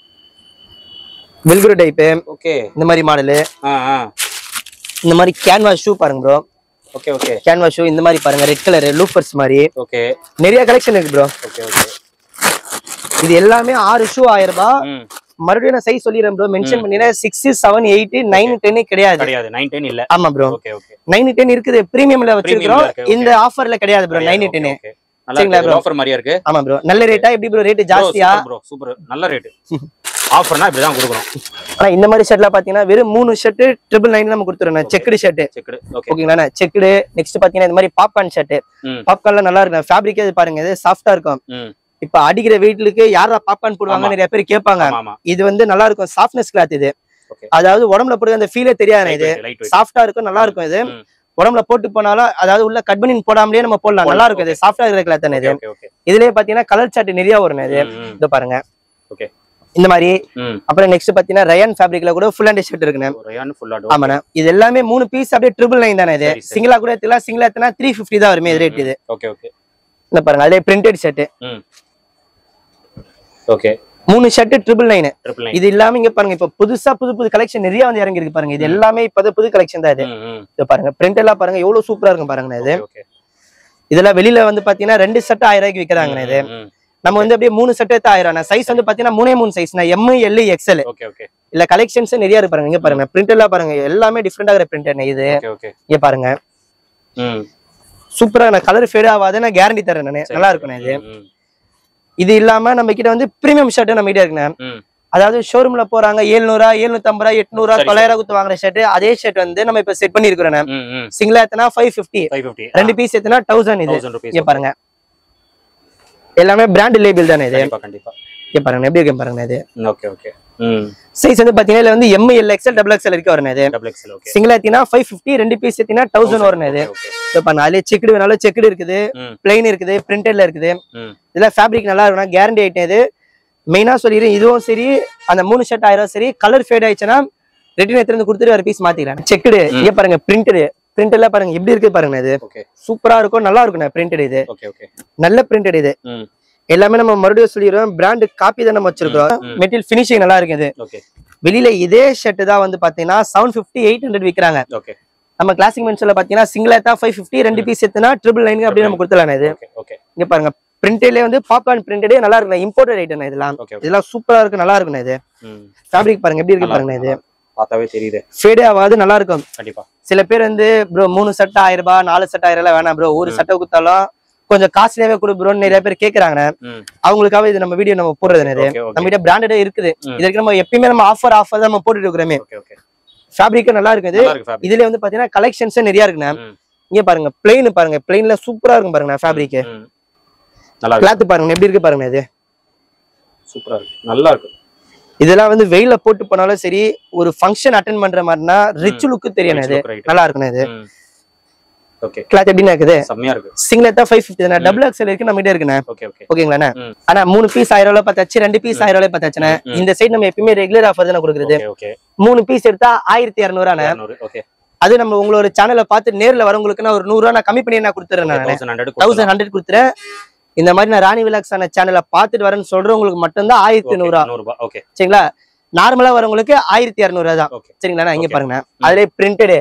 Speaker 1: வெல்குரு டைப்பு
Speaker 2: ஓகே
Speaker 1: இந்த மாதிரி மாடலு
Speaker 2: ஆ ஆ
Speaker 1: இந்த மாதிரி கேன்வாஸ் ஷூ பாருங்க bro
Speaker 2: okay okay
Speaker 1: canvas shoe இந்த மாதிரி பாருங்க ரெட் கலர் லூஃபர்ஸ் மாதிரி
Speaker 2: ஓகே
Speaker 1: நிறைய கலெக்ஷன் இருக்கு ப்ரோ
Speaker 2: ஓகே ஓகே
Speaker 1: இது எல்லாமே ஆறு ஷூ ஆயிரம் ரூபாய்
Speaker 2: ம்
Speaker 1: மறுபடியும் நான் சைஸ் சொல்லிடுறேன் ப்ரோ மென்ஷன் பண்ணிடுறேன் six seven eight nine ten கிடையாது
Speaker 2: கிடையாது 9 10 இல்ல
Speaker 1: ஆமா bro
Speaker 2: okay okay
Speaker 1: nine ten இருக்குது பிரீமியம்ல வச்சிருக்கிறோம்
Speaker 2: இருக்கு, okay.
Speaker 1: இந்த ஆஃபர்ல கிடையாது ப்ரோ நைன் டென்
Speaker 2: ஓகே நல்லா
Speaker 1: சரிங்களா
Speaker 2: இருக்கு
Speaker 1: bro?
Speaker 2: ஆஃபர் மாதிரியா இருக்கு
Speaker 1: ஆமா ப்ரோ நல்ல ரேட்டா எப்படி ப்ரோ ரேட் ஜாஸ்தியா
Speaker 2: ப்ரோ சூப்பர் நல்ல ரேட் ஆஃபர்னா இப்படி தான் கொடுக்குறோம்
Speaker 1: ஆனா இந்த மாதிரி ஷர்ட்லாம் பாத்தீங்கன்னா வெறும் மூணு ஷர்ட் ட்ரிபிள் நைன் நம்ம கொடுத்துருவோம் செக்குடு ஷர்ட்
Speaker 2: செக்குடு ஓகே
Speaker 1: ஓகேங்களா செக்குடு நெக்ஸ்ட் பாத்தீங்கன்னா இந்த மாதிரி பாப்கார்ன் ஷர்ட்
Speaker 2: ம்
Speaker 1: பாப்கார்ன்ல நல்லா இருக்கும் ஃபேப்ரிக்கே பாருங்க இது சாஃப்டா இருக்கும்
Speaker 2: ம்
Speaker 1: இப்ப அடிக்கிற வெயிட்லுக்கு யாரா பாப்கார்ன் போடுவாங்க
Speaker 2: ஆமா.
Speaker 1: நிறைய பேர் கேட்பாங்க
Speaker 2: ஆமா ஆமா
Speaker 1: இது வந்து நல்லா இருக்கும் சாஃப்ட்னஸ் கிளாத் இது
Speaker 2: Okay.
Speaker 1: அதாவது உடம்புல போடுற அந்த ஃபீலே தெரியாது இது
Speaker 2: லைட் வெயிட்
Speaker 1: சாஃப்டா இருக்கும் நல்லா இருக்கும் இது
Speaker 2: ம்.
Speaker 1: உடம்புல போட்டு போனாலும் அதாவது உள்ள கட் பண்ணி போடாமலே நம்ம போடலாம் நல்லா இருக்கும் இது சாஃப்டா இருக்கிற கிளாத் தானே இது
Speaker 2: ஓகே ஓகே
Speaker 1: இதுலயே பாத்தீங்கன்னா கலர் சார்ட் நிறைய வரும் இது
Speaker 2: ம்
Speaker 1: இது பாருங்க
Speaker 2: Okay.
Speaker 1: இந்த மாதிரி
Speaker 2: ம்
Speaker 1: அப்புறம் நெக்ஸ்ட் பாத்தீங்கன்னா ரயன் ஃபேப்ரிக்ல கூட ஃபுல் அண்ட் ஷர்ட் இருக்குண்ணே
Speaker 2: ரயான் ஃபுல்லா
Speaker 1: ஆமாண்ணே இது எல்லாமே மூணு பீஸ் அப்படியே ட்ரிபிள் நைன் தானே இது
Speaker 2: சரி, சரி.
Speaker 1: சிங்கிளா கூட எடுத்துலாம் சிங்கிளா எடுத்தனா த்ரீ ஃபிஃப்டி தான் வருமே ரேட் இது
Speaker 2: ஓகே ஓகே
Speaker 1: இந்த பாருங்க அதே பிரிண்டட் ஷர்ட்
Speaker 2: ம் ஓகே
Speaker 1: மூணு shirt triple nine
Speaker 2: triple nine
Speaker 1: இது இல்லாம இங்க பாருங்க இப்ப புதுசா புது புது கலெக்ஷன் நிறைய வந்து இறங்கி இருக்கு பாருங்க இது எல்லாமே இப்ப புது கலெக்ஷன் தான் இது
Speaker 2: ம் ம்
Speaker 1: இது பாருங்க பிரிண்ட் எல்லாம் பாருங்க எவ்வளவு சூப்பரா இருக்கும் பாருங்க இது
Speaker 2: ஓகே
Speaker 1: இதெல்லாம் வெளியில வந்து பாத்தீங்கன்னா ரெண்டு செட் ஆயிரம் ரூபாய்க்கு விக்கிறாங்க இது
Speaker 2: ம்
Speaker 1: நம்ம வந்து அப்படியே மூணு செட் எடுத்து ஆயிரம் சைஸ் வந்து பாத்தீங்கன்னா மூணே மூணு சைஸ் நான் M L XL
Speaker 2: okay okay
Speaker 1: இல்ல கலெக்ஷன்ஸ் நிறைய இருக்கு பாருங்க இங்க பாருங்க பிரிண்ட் எல்லாம் பாருங்க எல்லாமே டிஃப்ரெண்ட் ஆகிற பிரிண்ட் இது
Speaker 2: ஓகே ஓகே
Speaker 1: இங்க பாருங்க
Speaker 2: ம்
Speaker 1: சூப்பரா நான் கலர் ஃபேட் ஆகாது நான் கேரண்டி தரேன் நானு நல்லா இருக்கும் இது
Speaker 2: ம்
Speaker 1: இது இல்லாம நம்ம கிட்ட வந்து பிரீமியம் ஷர்ட் நம்ம கிட்ட இருக்குண்ணே
Speaker 2: ம்
Speaker 1: அதாவது ஷோரூம்ல போறாங்க ஏழ்நூறா எழுநூத்தம்பது ரூபா எட்நூறுவா
Speaker 2: சரி,
Speaker 1: தொள்ளாயிரம் கொடுத்து வாங்குற ஷர்ட் அதே ஷர்ட் வந்து நம்ம இப்ப செட் பண்ணிருக்கிறோம்
Speaker 2: ம் ம்
Speaker 1: சிங்கிளா எத்தனா ஃபைவ் ஃபிஃப்டி
Speaker 2: ஃபைவ் ஃபிஃப்டி
Speaker 1: ரெண்டு பீஸ் எத்தனா தௌசண்ட் இது
Speaker 2: தௌசண்ட் ருபீஸ்
Speaker 1: இங்க பாருங்க எல்லாமே பிராண்ட் லேபிள் தானே இது
Speaker 2: கண்டிப்பா கண்டிப்பா
Speaker 1: இங்க பாருங்க எப்படி இருக்கு பாருங்க இது
Speaker 2: ஓகே ஓகே ம்
Speaker 1: சைஸ் வந்து பாத்தீங்கன்னா இதுல வந்து M L XL double XL வரைக்கும் வரணும் இது
Speaker 2: டபுள் எக்ஸ்எல் ஓகே
Speaker 1: சிங்கிளா எத்தினா ஃபைவ் ஃபிஃப்டி ரெண்டு பீஸ் எத்தினா தௌசண்ட் வரணும் இது
Speaker 2: ஓகே
Speaker 1: இப்போ பாருங்க அதுல செக்குடு வேணாலும் செக்குடு இருக்குது
Speaker 2: ம்
Speaker 1: பிளைன் இருக்குது பிரிண்டட்ல இருக்குது
Speaker 2: ம்
Speaker 1: இதுல ஃபேப்ரிக் நல்லா இருக்கணும் கேரண்டி ஐட்டம் இது மெயினா சொல்லிடுறேன் இதுவும் சரி அந்த மூணு ஷர்ட் ஆயிரம் சரி கலர் ஃபேட் ஆயிடுச்சுன்னா ரிட்டர்ன் எடுத்து வந்து கொடுத்துட்டு ஒரு பீஸ் மாத்திக்கலாம் செக்குடு இங்க பாருங்க பிரிண்டடு பிரிண்டட்ல பாருங்க எப்படி இருக்கு பாருங்க இது
Speaker 2: ஓகே
Speaker 1: சூப்பரா இருக்கும் நல்லா இருக்கும் பிரிண்டட் இது
Speaker 2: ஓகே ஓகே
Speaker 1: நல்ல பிரிண்டட் இது
Speaker 2: ம்
Speaker 1: எல்லாமே நம்ம மறுபடியும் சொல்லிடுறோம் பிராண்ட் காப்பி தான் நம்ம வச்சிருக்கோம்
Speaker 2: ம்.
Speaker 1: மெட்டீரியல் ஃபினிஷிங் நல்லா இருக்கு இது
Speaker 2: ஓகே
Speaker 1: வெளியில இதே ஷர்ட் தான் வந்து பாத்தீங்கன்னா செவன் ஃபிஃப்டி எயிட் ஹண்ட்ரட் விற்கிறாங்க
Speaker 2: ஓகே
Speaker 1: நம்ம கிளாசிக் மென்ஸ்ல பாத்தீங்கன்னா சிங்கிள் தான் ஃபைவ் ஃபிஃப்டி ரெண்டு பீஸ் எத்துனா ட்ரிபிள் நைன் அப்படி நம்ம கொடுத்துலாம் இது
Speaker 2: ஓகே ஓகே
Speaker 1: இங்க பாருங்க பிரிண்டட்லயே வந்து பாப்கார்ன் பிரிண்டடே நல்லா இருக்கு இம்போர்ட்டட் ஐட்டம் இதெல்லாம்
Speaker 2: ஓகே ஓகே
Speaker 1: இதெல்லாம் சூப்பரா இருக்கு நல்லா இருக்கும் இது
Speaker 2: ம்
Speaker 1: ஃபேப்ரிக் பாருங்க எப்படி இருக்கு
Speaker 2: நல்லா
Speaker 1: பாருங்க இது
Speaker 2: இருக்கு. பார்த்தாவே தெரியுது
Speaker 1: ஃபேடே ஆகாது நல்லா இருக்கும்
Speaker 2: கண்டிப்பா
Speaker 1: சில பேர் வந்து ப்ரோ மூணு சட்டை ஆயிரம் ரூபாய் நாலு சட்டை ஆயிரம் ரூபாய் வேணாம் ப்ரோ ஒரு
Speaker 2: ம்.
Speaker 1: சட்டை கொடுத்தாலும் கொஞ்சம் காஸ்ட்லியாவே கொடு ப்ரோன்னு நிறைய பேர் கேக்குறாங்க
Speaker 2: ம்
Speaker 1: அவங்களுக்காக இது நம்ம வீடியோ நம்ம போடுறது இது
Speaker 2: ஓகே ஓகே
Speaker 1: நம்ம கிட்ட பிராண்டடே இருக்குது
Speaker 2: ம்.
Speaker 1: இதற்கு நம்ம எப்பயுமே நம்ம ஆஃபர் ஆஃபர் தான் நம்ம போட்டுட்டு இருக்கிறோமே
Speaker 2: ஓகே ஓகே
Speaker 1: ஃபேப்ரிக்கும் நல்லா இருக்குது
Speaker 2: நல்லா இருக்கு ஃபேப்ரிக்
Speaker 1: இதுல வந்து பாத்தீங்கன்னா கலெக்ஷன்ஸ் நிறைய இருக்குண்ணே
Speaker 2: ம்.
Speaker 1: இங்க பாருங்க பிளெயின் பாருங்க பிளெயின்ல சூப்பரா இருக்கும் பாருங்க ஃபேப்ரிக்
Speaker 2: ம் நல்லா இருக்கு
Speaker 1: கிளாத் பாருங்க எப்படி இருக்கு பாருங்க இது
Speaker 2: சூப்பரா இருக்கு நல்லா இருக்கு
Speaker 1: இதெல்லாம் வந்து வெயில போட்டு போனாலும் சரி ஒரு ஃபங்க்ஷன் அட்டன் பண்ற மாதிரினா ரிச் லுக்கு தெரியணும் இது
Speaker 2: ரைட்
Speaker 1: நல்லா இருக்கணும் இது
Speaker 2: ம் ஓகே
Speaker 1: கிளாத் எப்படின்னா இருக்குது
Speaker 2: செம்மையா இருக்கு
Speaker 1: சிங்கிள் தான் ஃபைவ் ஃபிஃப்டி டபுள் எக்ஸல் இருக்கு நம்ம கிட்ட இருக்குண்ணே
Speaker 2: ஓகே ஓகே
Speaker 1: ஓகேங்களாண்ணே
Speaker 2: ம்.
Speaker 1: ஆனா மூணு பீஸ் ஆயிரம் ரூபாய் பார்த்தாச்சு ரெண்டு பீஸ் ஆயிரம் ரூபாய் பார்த்தாச்சுண்ணே
Speaker 2: ம்.
Speaker 1: இந்த சைடு நம்ம எப்பயுமே ரெகுலர் ஆஃபர் தானே கொடுக்குறது
Speaker 2: ஓகே ஓகே
Speaker 1: மூணு பீஸ் எடுத்தா ஆயிரத்தி இரநூறுவாண்ணே
Speaker 2: 200 ஓகே
Speaker 1: அது நம்ம உங்களோட சேனலை பார்த்து நேர்ல வரவங்களுக்கு நான் ஒரு நூறு ரூபா நான் கம்மி பண்ணி நான் கொடுத்துறேன் நான்
Speaker 2: 1100
Speaker 1: தௌசண்ட் ஹண்ட்ரட் கொடுத்துறேன் இந்த மாதிரி நான் ராணி விலாக்ஸான சேனலை பார்த்துட்டு வரேன்னு சொல்றவங்களுக்கு மட்டும்தான் ஆயிரத்தி நூறுரூவா
Speaker 2: 100 ரூபாய் ஓகே
Speaker 1: சரிங்களா நார்மலா வரவங்களுக்கு ஆயிரத்தி இரநூறுவா தான்
Speaker 2: ஓகே
Speaker 1: சரிங்களா இங்க
Speaker 2: Okay.
Speaker 1: பாருங்க அதுல பிரிண்டடு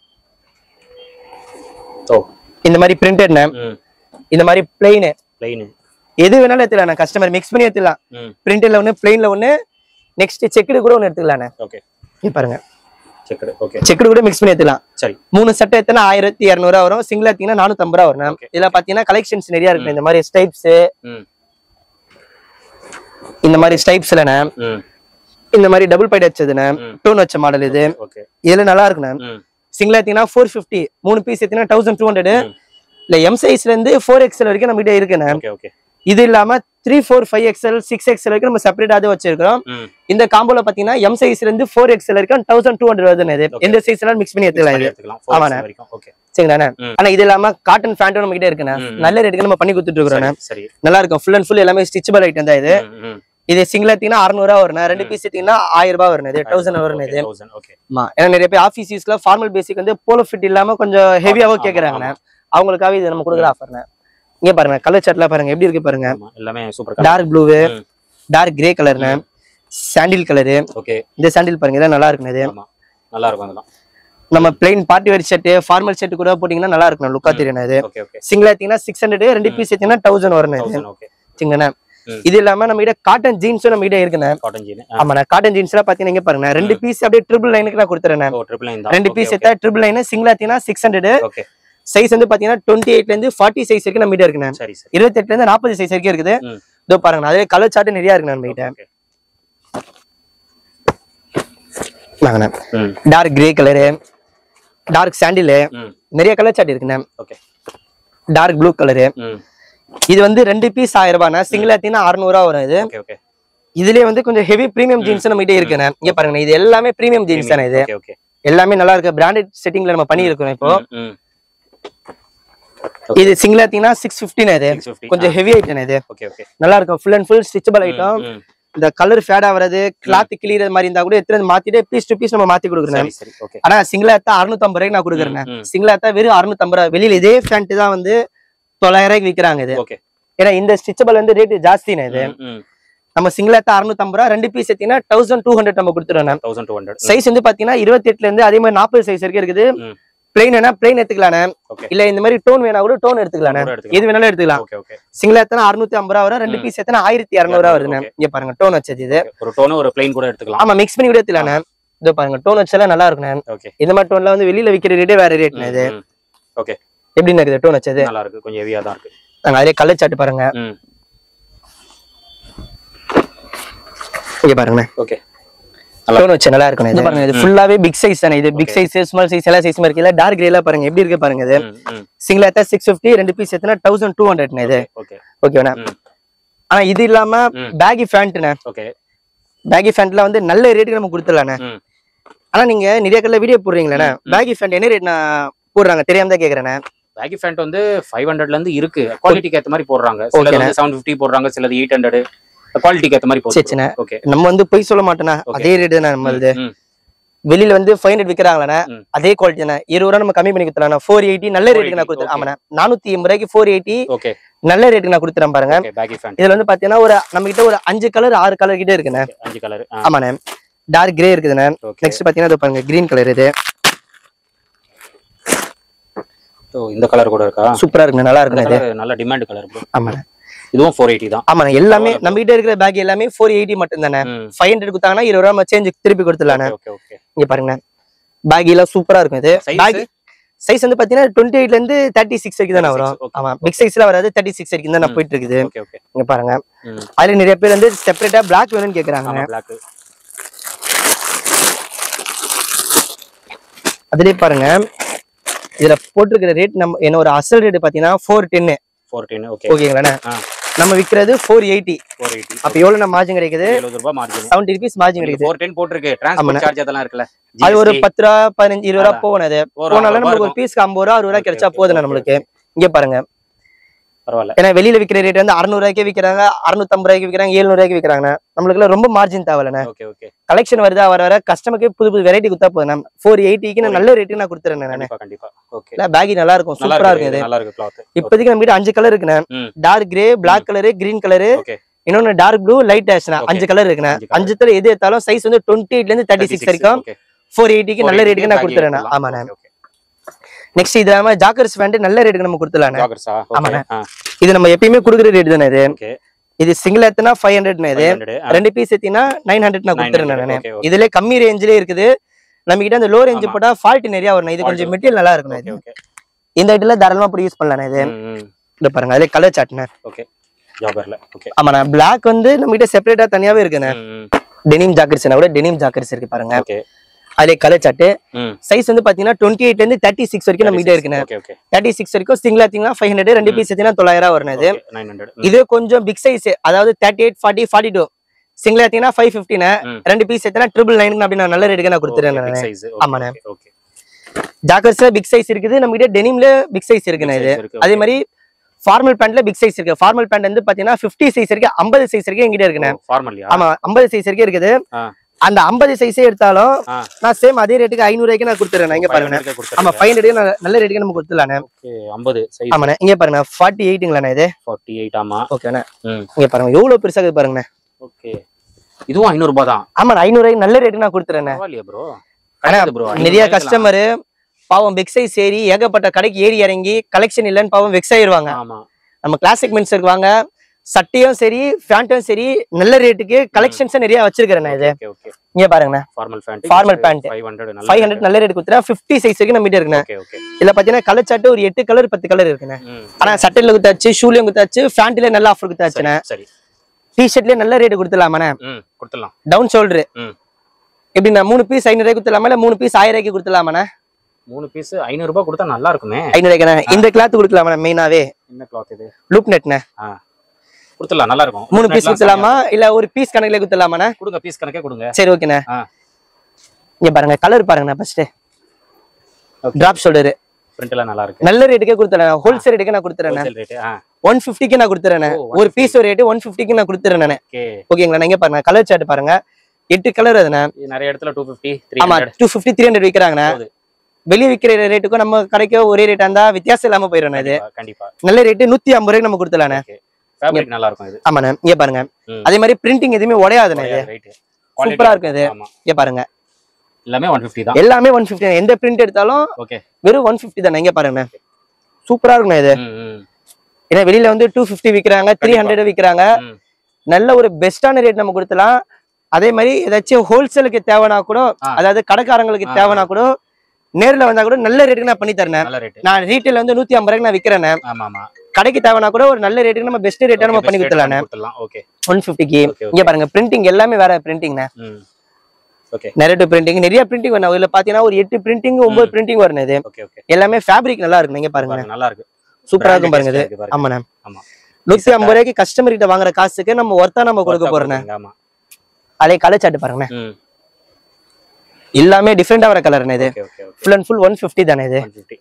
Speaker 2: ஓ
Speaker 1: இந்த மாதிரி பிரிண்டட்னு
Speaker 2: ம்
Speaker 1: இந்த மாதிரி பிளெயின்
Speaker 2: ப்ளைன்
Speaker 1: எது வேணாலும் எடுத்துக்கலாம் கஸ்டமர் மிக்ஸ் பண்ணி எடுத்துக்கலாம்
Speaker 2: ம்
Speaker 1: பிரிண்டட்ல ஒண்ணு பிளெயின்ல ஒண்ணு நெக்ஸ்ட் செக்குடு கூட ஒண்ணு எடுத்துக்கலாண்ணே
Speaker 2: ஓகே
Speaker 1: இங்க பாருங்க
Speaker 2: செக்கடு ஓகே
Speaker 1: செக்குடு கூட மிக்ஸ் பண்ணி எடுத்துக்கலாம்
Speaker 2: சரி
Speaker 1: மூணு சட்டை எத்தனை ஆயிரத்தி இரநூறுவா வரும் சிங்கிள் எடுத்தீங்கன்னா நானூத்தம்பது ரூபா வரும்
Speaker 2: Okay.
Speaker 1: இதுல பாத்தீங்கன்னா கலெக்ஷன்ஸ் நிறைய இருக்கு இந்த மாதிரி ஸ்டைப்ஸ்
Speaker 2: ம்
Speaker 1: இந்த மாதிரி ஸ்டைப்ஸ்லண்ணே
Speaker 2: ம்
Speaker 1: இந்த மாதிரி டபுள் பைட் வச்சதுண்ணே
Speaker 2: ம்.
Speaker 1: டோன் வச்ச மாடல் இது
Speaker 2: ஓகே
Speaker 1: இதுல நல்லா இருக்குண்ணே
Speaker 2: ம்
Speaker 1: சிங்கிள் எடுத்தீங்கன்னா ஃபோர் ஃபிஃப்டி மூணு பீஸ் எடுத்தீங்கன்னா தௌசண்ட் டூ ஹண்ட்ரட்
Speaker 2: ம்.
Speaker 1: இல்ல எம் சைஸ்ல இருந்து ஃபோர் எக்ஸ்எல் வரைக்கும் நம்ம கிட்ட இருக்குண்ணே
Speaker 2: ஓகே ஓகே
Speaker 1: இது இல்லாம three four five XL six XL வரைக்கும் நம்ம செப்பரேட்டாவே வச்சிருக்கோம்
Speaker 2: ம்
Speaker 1: இந்த காம்போல பாத்தீங்கன்னா எம் சைஸ்ல இருந்து ஃபோர் எக்ஸ்எல் வரைக்கும் தௌசண்ட் டூ ஹண்ட்ரட் வருதுண்ணே இது
Speaker 2: Okay.
Speaker 1: எந்த சைஸ்லாம் மிக்ஸ் பண்ணி எடுத்துக்கலாம் இது
Speaker 2: எடுத்துக்கலாம்
Speaker 1: ஆமாண்ணே.
Speaker 2: 4 வரைக்கும் ஓகே
Speaker 1: சரிங்கண்ணா
Speaker 2: ம்.
Speaker 1: ஆனா இது இல்லாம காட்டன் பேண்ட்டும் நம்ம கிட்ட இருக்குண்ணே
Speaker 2: ம்.
Speaker 1: நல்ல ரேட்டுக்கு நம்ம பண்ணி கொடுத்துட்டு இருக்கிறோம்
Speaker 2: சரி
Speaker 1: நல்லா இருக்கும் ஃபுல் அண்ட் ஃபுல் எல்லாமே ஸ்டிச்சபிள் ஐட்டம் தான் இது
Speaker 2: ம், ம்.
Speaker 1: இது சிங்கிள் எடுத்தீங்கன்னா அறுநூறுவா வரும் ரெண்டு பீஸ் எடுத்தீங்கன்னா ஆயிரம் ரூபாய் வரும் இது தௌசண்ட் வரும் இது
Speaker 2: 1000 ஓகே
Speaker 1: ஆமா ஏன்னா நிறைய பேர் ஆஃபீஸ் யூஸ்ல ஃபார்மல் பேசிக் வந்து போலோ ஃபிட் இல்லாம கொஞ்சம் ஹெவியாவோ
Speaker 2: ஆமா,
Speaker 1: கேக்குறாங்கண்ணே அவங்களுக்காக இது நம்ம கொடுக்குற ஆஃபர்ண்ணே இங்க பாருங்க கலர் சார்ட்ல பாருங்க எப்படி இருக்கு பாருங்க
Speaker 2: ஆமா எல்லாமே சூப்பர்
Speaker 1: டார்க் ப்ளூவு
Speaker 2: ம்.
Speaker 1: டார்க் கிரே கலர்னு சாண்டில் கலரு
Speaker 2: ஓகே
Speaker 1: இந்த சாண்டில் பாருங்க இதெல்லாம் நல்லா இருக்குண்ணே இது
Speaker 2: ஆமா நல்லா இருக்கும் அதெல்லாம்
Speaker 1: நம்ம plain party wear shirt formal shirt கூட போட்டீங்கன்னா நல்லா இருக்கும் லுக்கா தெரியும் இது
Speaker 2: ஓகே ஓகே
Speaker 1: சிங்கிள் எடுத்தீங்கன்னா சிக்ஸ் ஹண்ட்ரட் ரெண்டு பீஸ் எடுத்தீங்கன்னா தௌசண்ட் வரும் இது
Speaker 2: 1000 ஓகே
Speaker 1: சரிங்கண்ணா
Speaker 2: ம்.
Speaker 1: இது இல்லாம நம்ம கிட்ட காட்டன் ஜீன்ஸும் நம்ம கிட்ட இருக்குண்ணே
Speaker 2: காட்டன் ஜீன்
Speaker 1: ஆமாண்ணா காட்டன் ஜீன்ஸ்லாம் பாத்தீங்கன்னா இங்க பாருங்க ரெண்டு பீஸ் அப்படியே ட்ரிபிள் நைனுக்கு நான் கொடுத்துறேன்
Speaker 2: ஓ ட்ரிபிள் நைன் தான்
Speaker 1: ரெண்டு பீஸ் எடுத்தா ட்ரிபிள் நைன் சிங்கிள் எடுத்தீங்கன்னா சிக்ஸ் ஹண்ட்ரட்
Speaker 2: ஓகே
Speaker 1: சைஸ் வந்து பாத்தீங்கன்னா டுவெண்ட்டி எயிட்ல இருந்து ஃபார்ட்டி சைஸ் வரைக்கும் நம்ம கிட்ட இருக்குண்ணே
Speaker 2: சரி சரி
Speaker 1: இருபத்தெட்டுல இருந்து நாற்பது சைஸ் வரைக்கும் இருக்குது
Speaker 2: ம்.
Speaker 1: இதோ பாருங்க அதே கலர் சார்ட் நிறைய இருக்கு நம்ம கிட்ட
Speaker 2: ஓகே
Speaker 1: வாங்கண்ணே
Speaker 2: ம்
Speaker 1: டார்க் கிரே கலரு டார்க் சாண்டில்
Speaker 2: ம்
Speaker 1: நிறைய கலர் சார்ட் இருக்குண்ணே
Speaker 2: ஓகே
Speaker 1: டார்க் ப்ளூ கலரு
Speaker 2: ம்
Speaker 1: இது வந்து ரெண்டு பீஸ் ஆயிரம் ரூபாய்ண்ணா சிங்கிள் எடுத்தீங்கன்னா அறுநூறுவா வரும் இது
Speaker 2: ஓகே ஓகே
Speaker 1: இதுலயே வந்து கொஞ்சம் ஹெவி பிரீமியம் ஜீன்ஸ் நம்ம கிட்ட இருக்குண்ணே இங்க பாருங்க இது எல்லாமே பிரீமியம் ஜீன்ஸ் தானே இது
Speaker 2: ஓகே ஓகே
Speaker 1: எல்லாமே நல்லா இருக்கு பிராண்டட் செட்டிங்ல நம்ம பண்ணி இருக்கோம் இப்போ
Speaker 2: ம்
Speaker 1: இது சிங்கிள் எடுத்தீங்கன்னா சிக்ஸ் ஃபிஃப்டின் இது
Speaker 2: 650
Speaker 1: கொஞ்சம் ஹெவி ஐட்டம் இது
Speaker 2: ஓகே ஓகே
Speaker 1: நல்லா இருக்கும் full and full stitchable item
Speaker 2: ம்
Speaker 1: இந்த கலர் ஃபேட் ஆகுறது கிளாத் கிளியர் மாதிரி இருந்தா கூட எடுத்து மாத்திட்டு பீஸ் டு பீஸ் நம்ம மாத்தி கொடுக்குறேன்
Speaker 2: சரி சரி ஓகே
Speaker 1: ஆனா சிங்கிளா எடுத்தா அறுநூத்தம்பது ரூபாய்க்கு நான் கொடுக்குறேன்
Speaker 2: ம், ம்.
Speaker 1: சிங்கிளா எடுத்தா வெறும் அறுநூத்தம்பது ரூபாய் வெளியில இதே ஃபேண்ட் தான் வந்து தொள்ளாயிரம் ரூபாய்க்கு விக்கிறாங்க இது
Speaker 2: ஓகே
Speaker 1: ஏன்னா இந்த ஸ்டிச்சபிள் வந்து ரேட் ஜாஸ்தினே இது
Speaker 2: ம் ம்
Speaker 1: நம்ம சிங்கிளா எடுத்தா அறுநூத்தம்பது ரூபா ரெண்டு பீஸ் எடுத்தீங்கன்னா தௌசண்ட் டூ ஹண்ட்ரட் நம்ம கொடுத்துருவோம்
Speaker 2: 1200
Speaker 1: சைஸ் வந்து பாத்தீங்கன்னா இருபத்தி எட்டுல இருந்து அதே மாதிரி நாற்பது சைஸ் வரைக்கும் இருக்குது
Speaker 2: ம்.
Speaker 1: பிளைன் வேணா பிளைன் எடுத்துக்கலானே
Speaker 2: ஓகே
Speaker 1: இல்ல இந்த மாதிரி டோன் வேணா கூட டோன் எடுத்துக்கலானே
Speaker 2: கூட எடுத்துக்கலாம்.
Speaker 1: எது வேணாலும் எடுத்துக்கலாம்
Speaker 2: ஓகே ஓகே
Speaker 1: சிங்கிளா எத்தனை அறுநூத்தி ஐம்பது ரூபா வரும் ரெண்டு
Speaker 2: ம்.
Speaker 1: பீஸ் எத்தனை ஆயிரத்தி இரநூறுவா வருதுண்ணே
Speaker 2: Okay.
Speaker 1: இங்க பாருங்க டோன் வச்சது இது
Speaker 2: ஒரு டோன் ஒரு பிளைன் கூட எடுத்துக்கலாம்
Speaker 1: ஆமா மிக்ஸ் பண்ணி கூட எடுத்துக்கலாண்ணே இதோ பாருங்க டோன் வச்செல்லாம் நல்லா இருக்குண்ணே
Speaker 2: ஓகே
Speaker 1: இந்த மாதிரி டோன்ல வந்து வெளியில விக்கிற ரேட்டே வேற ரேட்ண்ணே இது
Speaker 2: ஓகே
Speaker 1: எப்படின்னு இருக்குது டோன் வச்சது
Speaker 2: நல்லா இருக்கு கொஞ்சம் ஹெவியா தான் இருக்கு
Speaker 1: நாங்க அதிலே கலர் சாட்டு பாருங்க
Speaker 2: ம்
Speaker 1: இங்க பாருங்க
Speaker 2: ஓகே நல்லா
Speaker 1: டோன் வச்சு நல்லா இருக்கும் இது பாருங்க இது ஃபுல்லாவே பிக் சைஸ் தானே இது பிக் சைஸ் ஸ்மால் சைஸ் எல்லா சைஸுமே இருக்கு இல்ல டார்க் கிரேல பாருங்க எப்படி இருக்கு பாருங்க இது
Speaker 2: ம் ம்
Speaker 1: சிங்கிள் எத்தா சிக்ஸ் ஃபிஃப்டி ரெண்டு பீஸ் எத்தனா தௌசண்ட் டூ ஹண்ட்ரட்ண்ணே இது
Speaker 2: ஓகே
Speaker 1: ஓகேண்ணா
Speaker 2: ம்
Speaker 1: ஆனா இது இல்லாம
Speaker 2: ம்.
Speaker 1: பேகி ஃபேண்ட்ண்ணே
Speaker 2: ஓகே
Speaker 1: பேகி ஃபேண்ட்ல வந்து நல்ல ரேட்டுக்கு நம்ம கொடுத்துடலாண்ணே
Speaker 2: ம்
Speaker 1: ஆனா நீங்க நிறைய கல்ல வீடியோ போடுறீங்களே பேகி ஃபேண்ட் என்ன ரேட் நான் போடுறாங்க தெரியாம தான் கேக்குறேண்ணே
Speaker 2: பேக்கி ஃபேண்ட் வந்து ஃபைவ் ஹண்ட்ரட்ல இருந்து இருக்கு குவாலிட்டிக்கு ஏத்த மாதிரி போடுறாங்க சிலது வந்து செவன் ஃபிஃப்டி போடுறாங்க சிலது எயிட் ஹண்ட்ரட் குவாலிட்டிக்கு ஏத்த மாதிரி
Speaker 1: சரி, சரிண்ணே.
Speaker 2: ஓகே
Speaker 1: நம்ம வந்து பொய் சொல்ல மாட்டோண்ணா அதே ரேட் தான் நம்மளுது
Speaker 2: ம்
Speaker 1: வெளியில வந்து ஃபைவ் ஹண்ட்ரட் விற்கிறாங்களே
Speaker 2: ம்.
Speaker 1: அதே குவாலிட்டி தானே இருபது ரூபா நம்ம கம்மி பண்ணி கொடுத்துலாம் ஃபோர் எயிட்டி நல்ல ரேட்டுக்கு நான்
Speaker 2: 480,
Speaker 1: கொடுத்துறேன் ஆமாண்ணா நானூத்தி எண்பது ரூபாய்க்கு ஃபோர் எயிட்டி
Speaker 2: ஓகே
Speaker 1: நல்ல ரேட்டுக்கு நான் கொடுத்துறேன் பாருங்க
Speaker 2: ஓகே பேக்கி ஃபேண்ட்
Speaker 1: இதுல வந்து பாத்தீங்கன்னா ஒரு நம்ம கிட்ட ஒரு அஞ்சு கலர் ஆறு கலர் கிட்ட இருக்குண்ணே
Speaker 2: அஞ்சு கலர்
Speaker 1: ஆமாண்ணே டார்க் கிரே இருக்குதுண்ணே
Speaker 2: ஓகே
Speaker 1: நெக்ஸ்ட் பாத்தீங்கன்னா இது பாருங்க கிரீன் கலர் இது
Speaker 2: ஓ இந்த கலர் கூட இருக்கா
Speaker 1: சூப்பரா இருக்குண்ணே நல்லா
Speaker 2: இந்த
Speaker 1: இருக்குண்ணே இது
Speaker 2: கலர் நல்ல டிமாண்ட் கலர் ப்ரோ
Speaker 1: ஆமாண்ணே
Speaker 2: இதுவும் ஃபோர் எயிட்டி தான்
Speaker 1: ஆமாண்ணே எல்லாமே நம்ம கிட்ட இருக்கிற பேக் எல்லாமே ஃபோர் எயிட்டி மட்டும் தானே
Speaker 2: ம்
Speaker 1: ஃபைவ் ஹண்ட்ரட் கொடுத்தாங்கன்னா இருபது ரூபா சேஞ்ச் திருப்பி கொடுத்துடலாண்ணே
Speaker 2: ஓகே ஓகே
Speaker 1: இங்க பாருங்க பேக் எல்லாம் சூப்பரா இருக்கும் இது
Speaker 2: Size?
Speaker 1: பேக் சைஸ் வந்து பாத்தீங்கன்னா டுவெண்ட்டி எயிட்ல இருந்து தேர்ட்டி சிக்ஸ் வரைக்கும் தானே
Speaker 2: 36,
Speaker 1: வரும்
Speaker 2: okay,
Speaker 1: ஆமா பிக் சைஸ்ல வராது தேர்ட்டி சிக்ஸ் வரைக்கும் தான்
Speaker 2: ம்.
Speaker 1: போயிட்டு இருக்குது
Speaker 2: ஓகே ஓகே
Speaker 1: இங்க பாருங்க
Speaker 2: ம்
Speaker 1: அதுல நிறைய பேர் வந்து செப்பரேட்டா பிளாக் வேணும்னு கேக்குறாங்க
Speaker 2: ஆமா பிளாக்
Speaker 1: அதுலயே பாருங்க இதுல போட்டிருக்கிற ரேட் நம்ம என்ன ஒரு அசல் ரேட் பாத்தீங்கன்னா ஃபோர் டென்னு
Speaker 2: ஃபோர் டென் ஓகே
Speaker 1: ஓகேங்களாண்ணே
Speaker 2: ஆ
Speaker 1: நம்ம விக்கிறது ஃபோர் எயிட்டி
Speaker 2: ஃபோர் எயிட்டி
Speaker 1: அப்ப எவ்வளவு நம்ம மார்ஜின் கிடைக்குது
Speaker 2: எழுபது ரூபாய் மார்ஜின்
Speaker 1: செவன்டி ருபீஸ் மார்ஜின் கிடைக்குது
Speaker 2: ஃபோர் டென் போட்டிருக்கு டிரான்ஸ்போர்ட் சார்ஜ் அதெல்லாம் இருக்குல்ல
Speaker 1: அது ஒரு
Speaker 2: GST.
Speaker 1: பத்து ரூபா பதினஞ்சு இருபது ரூபா
Speaker 2: அதான்.
Speaker 1: போகணும் அது
Speaker 2: ஒரு
Speaker 1: போனாலும்
Speaker 2: ஐம்பது
Speaker 1: நமக்கு ஒரு
Speaker 2: ரூபாய்
Speaker 1: பீஸ்க்கு ஐம்பது ரூபா அறுபது ரூபா
Speaker 2: Okay,
Speaker 1: கிடைச்சா
Speaker 2: okay,
Speaker 1: போதுண்ணே
Speaker 2: okay,
Speaker 1: நம்மளுக்கு இங்க பாருங்க
Speaker 2: பரவாயில்ல
Speaker 1: ஏன்னா வெளியில விக்கிற ரேட் வந்து அறுநூறு ரூபாய்க்கு விக்கிறாங்க அறுநூத்தம்பது ரூபாய்க்கு விக்கிறாங்க எழுநூறு ரூபாய்க்கு விக்கிறாங்க நம்மளுக்கு ரொம்ப மார்ஜின் தேவையில்லண்ணே
Speaker 2: ஓகே ஓகே
Speaker 1: கலெக்ஷன் வருதா வர வர கஸ்டமருக்கு புது புது வெரைட்டி கொடுத்தா போதும் ஃபோர் எயிட்டிக்கு நான் நல்ல ரேட்டுக்கு நான் கொடுத்துறேன் நான்
Speaker 2: கண்டிப்பா கண்டிப்பா ஓகே
Speaker 1: இல்ல பேகி நல்லா இருக்கும்
Speaker 2: நல்லா
Speaker 1: சூப்பரா இருக்கும்
Speaker 2: இருக்கு
Speaker 1: இது
Speaker 2: நல்லா இருக்கு கிளாத்
Speaker 1: இப்போதைக்கு நம்ம கிட்ட அஞ்சு கலர் இருக்குண்ணே
Speaker 2: ம்.
Speaker 1: Dark grey black colour green colour
Speaker 2: okay
Speaker 1: இன்னொன்னு டார்க் ப்ளூ லைட் ஆஷ்னா
Speaker 2: Okay.
Speaker 1: அஞ்சு கலர் இருக்குண்ணே
Speaker 2: அஞ்சு colour.
Speaker 1: அஞ்சுத்துல எது எடுத்தாலும் சைஸ் வந்து டுவெண்ட்டி எயிட்ல இருந்து தேர்ட்டி சிக்ஸ் வரைக்கும்
Speaker 2: ஓகே
Speaker 1: ஃபோர் எயிட்டிக்கு நல்ல ரேட்டுக்கு நான் கொடுத்துறேன் ஆமாண்ணே
Speaker 2: ஓகே
Speaker 1: நெக்ஸ்ட் இது இல்லாம ஜாக்கர்ஸ் பேண்ட் நல்ல ரேட்டுக்கு நம்ம கொடுத்துலாண்ணே
Speaker 2: ஜாகர்ஸா ஓகே
Speaker 1: ஆமாண்ணே.
Speaker 2: ஆ
Speaker 1: இது நம்ம எப்பயுமே கொடுக்குற ரேட் தானே இது
Speaker 2: ஓகே
Speaker 1: இது சிங்கிள் எத்தனா ஃபைவ் ஹண்ட்ரட்னா இது
Speaker 2: 500 ஆ,
Speaker 1: ரெண்டு பீஸ் எத்தினா நைன் ஹண்ட்ரட் நான் கொடுத்துறேன்
Speaker 2: 900,
Speaker 1: நானு
Speaker 2: okay, okay.
Speaker 1: இதுல கம்மி ரேஞ்சிலே இருக்குது நம்ம கிட்ட அந்த லோ ரேஞ்ச்
Speaker 2: ஆமா.
Speaker 1: போட்டா ஃபால்ட் நிறைய வரும் இது
Speaker 2: Fault
Speaker 1: கொஞ்சம் மெட்டீரியல் நல்லா இருக்கும்
Speaker 2: ஓகே
Speaker 1: இது
Speaker 2: ஓகே
Speaker 1: இந்த ஐட்டில் தாராளமா அப்படி யூஸ் பண்ணலாம் இது
Speaker 2: ம், ம்.
Speaker 1: இது பாருங்க அதுல கலர் சாட்னே
Speaker 2: ஓகே ஜாகர்ல ஓகே
Speaker 1: ஆமாண்ணா பிளாக் வந்து நம்ம கிட்ட செப்பரேட்டா தனியாவே இருக்குண்ணே
Speaker 2: ம், ம்.
Speaker 1: டெனிம் ஜாக்கர்ஸ்னா கூட டெனிம் ஜாக்கர்ஸ் இருக்கு பாருங்க
Speaker 2: ஓகே
Speaker 1: அதுல கலர் சாட்டு
Speaker 2: ம்
Speaker 1: சைஸ் வந்து பாத்தீங்கன்னா டுவெண்ட்டி எயிட்ல இருந்து தேர்ட்டி சிக்ஸ் வரைக்கும் நம்ம கிட்ட இருக்குண்ணே
Speaker 2: ஓகே ஓகே
Speaker 1: தேர்ட்டி சிக்ஸ் வரைக்கும் சிங்கிள் ஆத்தீங்கன்னா ஃபைவ் ஹண்ட்ரட் ரெண்டு பீஸ் எத்தினா தொள்ளாயிரம் வரும் இது
Speaker 2: நைன் ஹண்ட்ரட்
Speaker 1: இது கொஞ்சம் பிக் சைஸ் அதாவது thirty eight forty forty two single ஆத்தீங்கன்னா ஃபைவ் ஃபிஃப்டின்னு
Speaker 2: ம்.
Speaker 1: ரெண்டு பீஸ் எத்தினா ட்ரிபிள் நைன் அப்படி நான் நல்ல ரேட்டுக்கு நான் கொடுத்துறேன் நான்
Speaker 2: சைஸ்
Speaker 1: ஆமாண்ணே.
Speaker 2: ஓகே
Speaker 1: ஜாக்கர்ஸ்ல பிக் சைஸ் இருக்குது நம்ம கிட்ட டெனிம்ல பிக் சைஸ் இருக்குண்ணே இது அதே மாதிரி ஃபார்மல் பேண்ட்ல பிக் சைஸ் இருக்கு ஃபார்மல் பேண்ட் வந்து பாத்தீங்கன்னா 50 சைஸ் இருக்கு 50 சைஸ் வரைக்கும் எங்கிட்ட இருக்குண்ணே
Speaker 2: ஃபார்மலியா
Speaker 1: ஆமா 50 சைஸ் வரைக்கும் இருக்குது
Speaker 2: ஆ.
Speaker 1: அந்த 50 சைஸே எடுத்தாலும்
Speaker 2: ஆ.
Speaker 1: நான் சேம் அதே ரேட்டுக்கு ஐநூறு ரூபாய்க்கு நான் கொடுத்துறேன் இங்க பாருங்க ஆமா ஃபைவ் ஹண்ட்ரட் நல்ல ரேட்டுக்கு நம்ம கொடுத்துலானே
Speaker 2: ஓகே 50 சைஸ்
Speaker 1: ஆமாண்ணே இங்க பாருங்க ஃபார்ட்டி எயிட்டுங்களாண்ணே இது
Speaker 2: 48 ஆமா
Speaker 1: ஓகேண்ணே
Speaker 2: ம்
Speaker 1: இங்க பாருங்க எவ்வளவு பெருசா இருக்குது பாருங்கண்ணே
Speaker 2: ஓகே இதுவும் 500 ரூபாய் தான்
Speaker 1: ஆமா ஐநூறு ரூபாய்க்கு நல்ல ரேட்டுக்கு நான் கொடுத்துறேண்ணே
Speaker 2: பரவாயில்லையா ப்ரோ
Speaker 1: ஆனா
Speaker 2: ப்ரோ
Speaker 1: நிறைய கஸ்டமர் பாவம் பிக் சைஸ் ஏறி ஏகப்பட்ட கடைக்கு ஏறி இறங்கி கலெக்ஷன் இல்லைன்னு பாவம் வெக்ஸ் ஆயிருவாங்க
Speaker 2: ஆமா
Speaker 1: நம்ம கிளாசிக் மென்ஸ் இருக்குவாங்க சட்டையும் சரி பேண்ட்டும் சரி நல்ல ரேட்டுக்கு கலெக்ஷன்ஸ் நிறைய வச்சிருக்கிறேன் நான் இது
Speaker 2: ஓகே ஓகே
Speaker 1: இங்க பாருங்கண்ணே
Speaker 2: ஃபார்மல் பேண்ட்
Speaker 1: Formal pant.
Speaker 2: 500 நல்ல
Speaker 1: ஃபைவ் ஹண்ட்ரட் நல்ல ரேட் கொடுத்துறேன் ஃபிஃப்டி சைஸ் வரைக்கும் நம்ம கிட்ட இருக்குண்ணே
Speaker 2: ஓகே ஓகே
Speaker 1: இதுல பாத்தீங்கன்னா கலர் சாட்டு ஒரு எட்டு கலர் பத்து கலர் இருக்குண்ணே
Speaker 2: ம்
Speaker 1: ஆனா சட்டையில குத்தாச்சு ஷூலயும் குத்தாச்சு ஃபேண்ட்ல நல்ல ஆஃபர் குத்தாச்சுண்ணே
Speaker 2: சரி
Speaker 1: டிஷர்ட்லயே நல்ல ரேட் கொடுத்துலாமாண்ணே
Speaker 2: ம் கொடுத்துடலாம்
Speaker 1: டவுன் ஷோல்டர்
Speaker 2: ம்
Speaker 1: எப்படின்னா மூணு பீஸ் ஐநூறு ரூபாய்க்கு கொடுத்துலாமா இல்ல மூணு பீஸ் ஆயிரம் ரூபாய்க்கு கொடுத்துலாமாண்ணே
Speaker 2: மூணு பீஸ் 500 ரூபாய் கொடுத்தா நல்லா இருக்குமே
Speaker 1: ஐநூறு ரூபாய்க்கு இந்த கிளாத் கொடுக்கலாமா மெயினாவே
Speaker 2: என்ன கிளாத் இது
Speaker 1: லூப் நெட்ண்ணே
Speaker 2: ஆ கொடுத்துடலாம் நல்லா இருக்கும்
Speaker 1: மூணு
Speaker 2: Net
Speaker 1: பீஸ்
Speaker 2: லாம்
Speaker 1: கொடுத்துலாமா இல்ல ஒரு பீஸ் கணக்குல கொடுத்துலாமாண்ணே
Speaker 2: சரியா- கொடுங்க பீஸ் கணக்கே கொடுங்க
Speaker 1: சரி ஓகேண்ணே
Speaker 2: ஆ
Speaker 1: இங்க பாருங்க கலர் பாருங்கண்ணே first
Speaker 2: okay
Speaker 1: drop shoulder
Speaker 2: print எல்லாம் நல்லா இருக்கு
Speaker 1: நல்ல ரேட்டுக்கே கொடுத்துறேன் ஹோல்சேல் ரேட்டுக்கு நான் கொடுத்துறேன்
Speaker 2: ஹோல்சேல் ரேட் ஆ
Speaker 1: ஒன் ஃபிஃப்டிக்கு நான் கொடுத்துறேன்
Speaker 2: ஓ,
Speaker 1: ஒரு பீஸ் ஒரு ரேட்டு ஒன் ஃபிஃப்டிக்கு நான் கொடுத்துறேன் நான்
Speaker 2: ஓகே
Speaker 1: ஓகேங்களா நீங்க பாருங்க கலர் சார்ட் பாருங்க எட்டு கலர் அதுண்ணே
Speaker 2: இது நிறைய இடத்துல 250
Speaker 1: ஆமா
Speaker 2: 300
Speaker 1: டூ ஃபிஃப்டி த்ரீ ஹண்ட்ரட் விற்கிறாங்கண்ணே
Speaker 2: போகுது.
Speaker 1: வெளியே விற்கிற ரேட்டுக்கும் நம்ம கடைக்கு ஒரே ரேட்டா இருந்தா வித்தியாசம் இல்லாம போயிடும் இது
Speaker 2: கண்டிப்பா, கண்டிப்பா
Speaker 1: நல்ல ரேட்டு நூத்தி ஐம்பது ரூபாய்க்கு நம்ம கொடுத்துலாண்ணே
Speaker 2: ஓகே ஃபேப்ரிக் நல்லா இருக்கும் இது
Speaker 1: ஆமாண்ணே இங்க பாருங்க
Speaker 2: ம்.
Speaker 1: அதே மாதிரி பிரிண்டிங் எதுவுமே உடையாதுண்ணே இது
Speaker 2: ரைட்
Speaker 1: சூப்பரா இருக்கும் இது
Speaker 2: ஆமா
Speaker 1: இங்க பாருங்க
Speaker 2: எல்லாமே 150 தான்
Speaker 1: எல்லாமே ஒன் ஃபிஃப்டி எந்த பிரிண்ட் எடுத்தாலும்
Speaker 2: ஓகே
Speaker 1: வெறும் ஒன் ஃபிஃப்டி தானே இங்க பாருங்க சூப்பரா இருக்குண்ணே இது
Speaker 2: ம் ம்
Speaker 1: ஏன்னா வெளியில வந்து டூ ஃபிஃப்டி விற்கிறாங்க த்ரீ
Speaker 2: கண்டிப்பா.
Speaker 1: ஹண்ட்ரட் விற்கிறாங்க
Speaker 2: ம்
Speaker 1: நல்ல ஒரு பெஸ்டான ரேட் நம்ம கொடுத்தலாம் அதே மாதிரி ஏதாச்சும் ஹோல்சேலுக்கு தேவைனா கூட
Speaker 2: ஆ.
Speaker 1: அதாவது கடைக்காரங்களுக்கு
Speaker 2: ஆ.
Speaker 1: தேவைனா கூட நேர்ல வந்தா கூட நல்ல ரேட்டுக்கு நான் பண்ணி தரேன்
Speaker 2: நல்ல ரேட்
Speaker 1: நான் ரீட்டைல் வந்து நூத்தி ஐம்பது ரூபாய்க்கு நான் விக்கிறேன்
Speaker 2: ஆமா ஆமா
Speaker 1: கடைக்கு தேவைனா கூட ஒரு நல்ல ரேட்டுக்கு நம்ம பெஸ்ட் ரேட்டா நம்ம பண்ணி கொடுத்துடலாம்
Speaker 2: கொடுத்துடலாம் ஓகே
Speaker 1: ஒன் ஃபிஃப்டிக்கு
Speaker 2: Okay, okay.
Speaker 1: இங்க பாருங்க பிரிண்டிங் எல்லாமே வேற பிரிண்டிங்ண்ணே
Speaker 2: ம் ஓகே
Speaker 1: நெரேட்டிவ் பிரிண்டிங் நிறைய பிரிண்டிங் வரும் இதுல பாத்தீங்கன்னா ஒரு எட்டு பிரிண்டிங் ஒன்பது பிரிண்டிங் வரும் இது
Speaker 2: ஓகே ஓகே
Speaker 1: எல்லாமே ஃபேப்ரிக் நல்லா இருக்கும் இங்க பாருங்க
Speaker 2: நல்லா இருக்கு
Speaker 1: சூப்பரா இருக்கும் பாருங்க இது
Speaker 2: Branded taste இருக்கு
Speaker 1: ஆமாண்ணே
Speaker 2: ஆமா
Speaker 1: நூத்தி ஐம்பது ரூபாய்க்கு கஸ்டமர் கிட்ட வாங்குற காசுக்கு நம்ம ஒர்த்தா நம்ம கொடுக்க
Speaker 2: Worth ஆ
Speaker 1: போறோம்
Speaker 2: கொடுக்குறீங்க, ஆமா
Speaker 1: அதே கலர் சாட்டு பாருங்கண்ணே
Speaker 2: ம்
Speaker 1: எல்லாமே டிஃப்ரெண்டா வர கலர்ண்ணே இது
Speaker 2: okay okay okay
Speaker 1: full and full one fifty தானே இது
Speaker 2: 150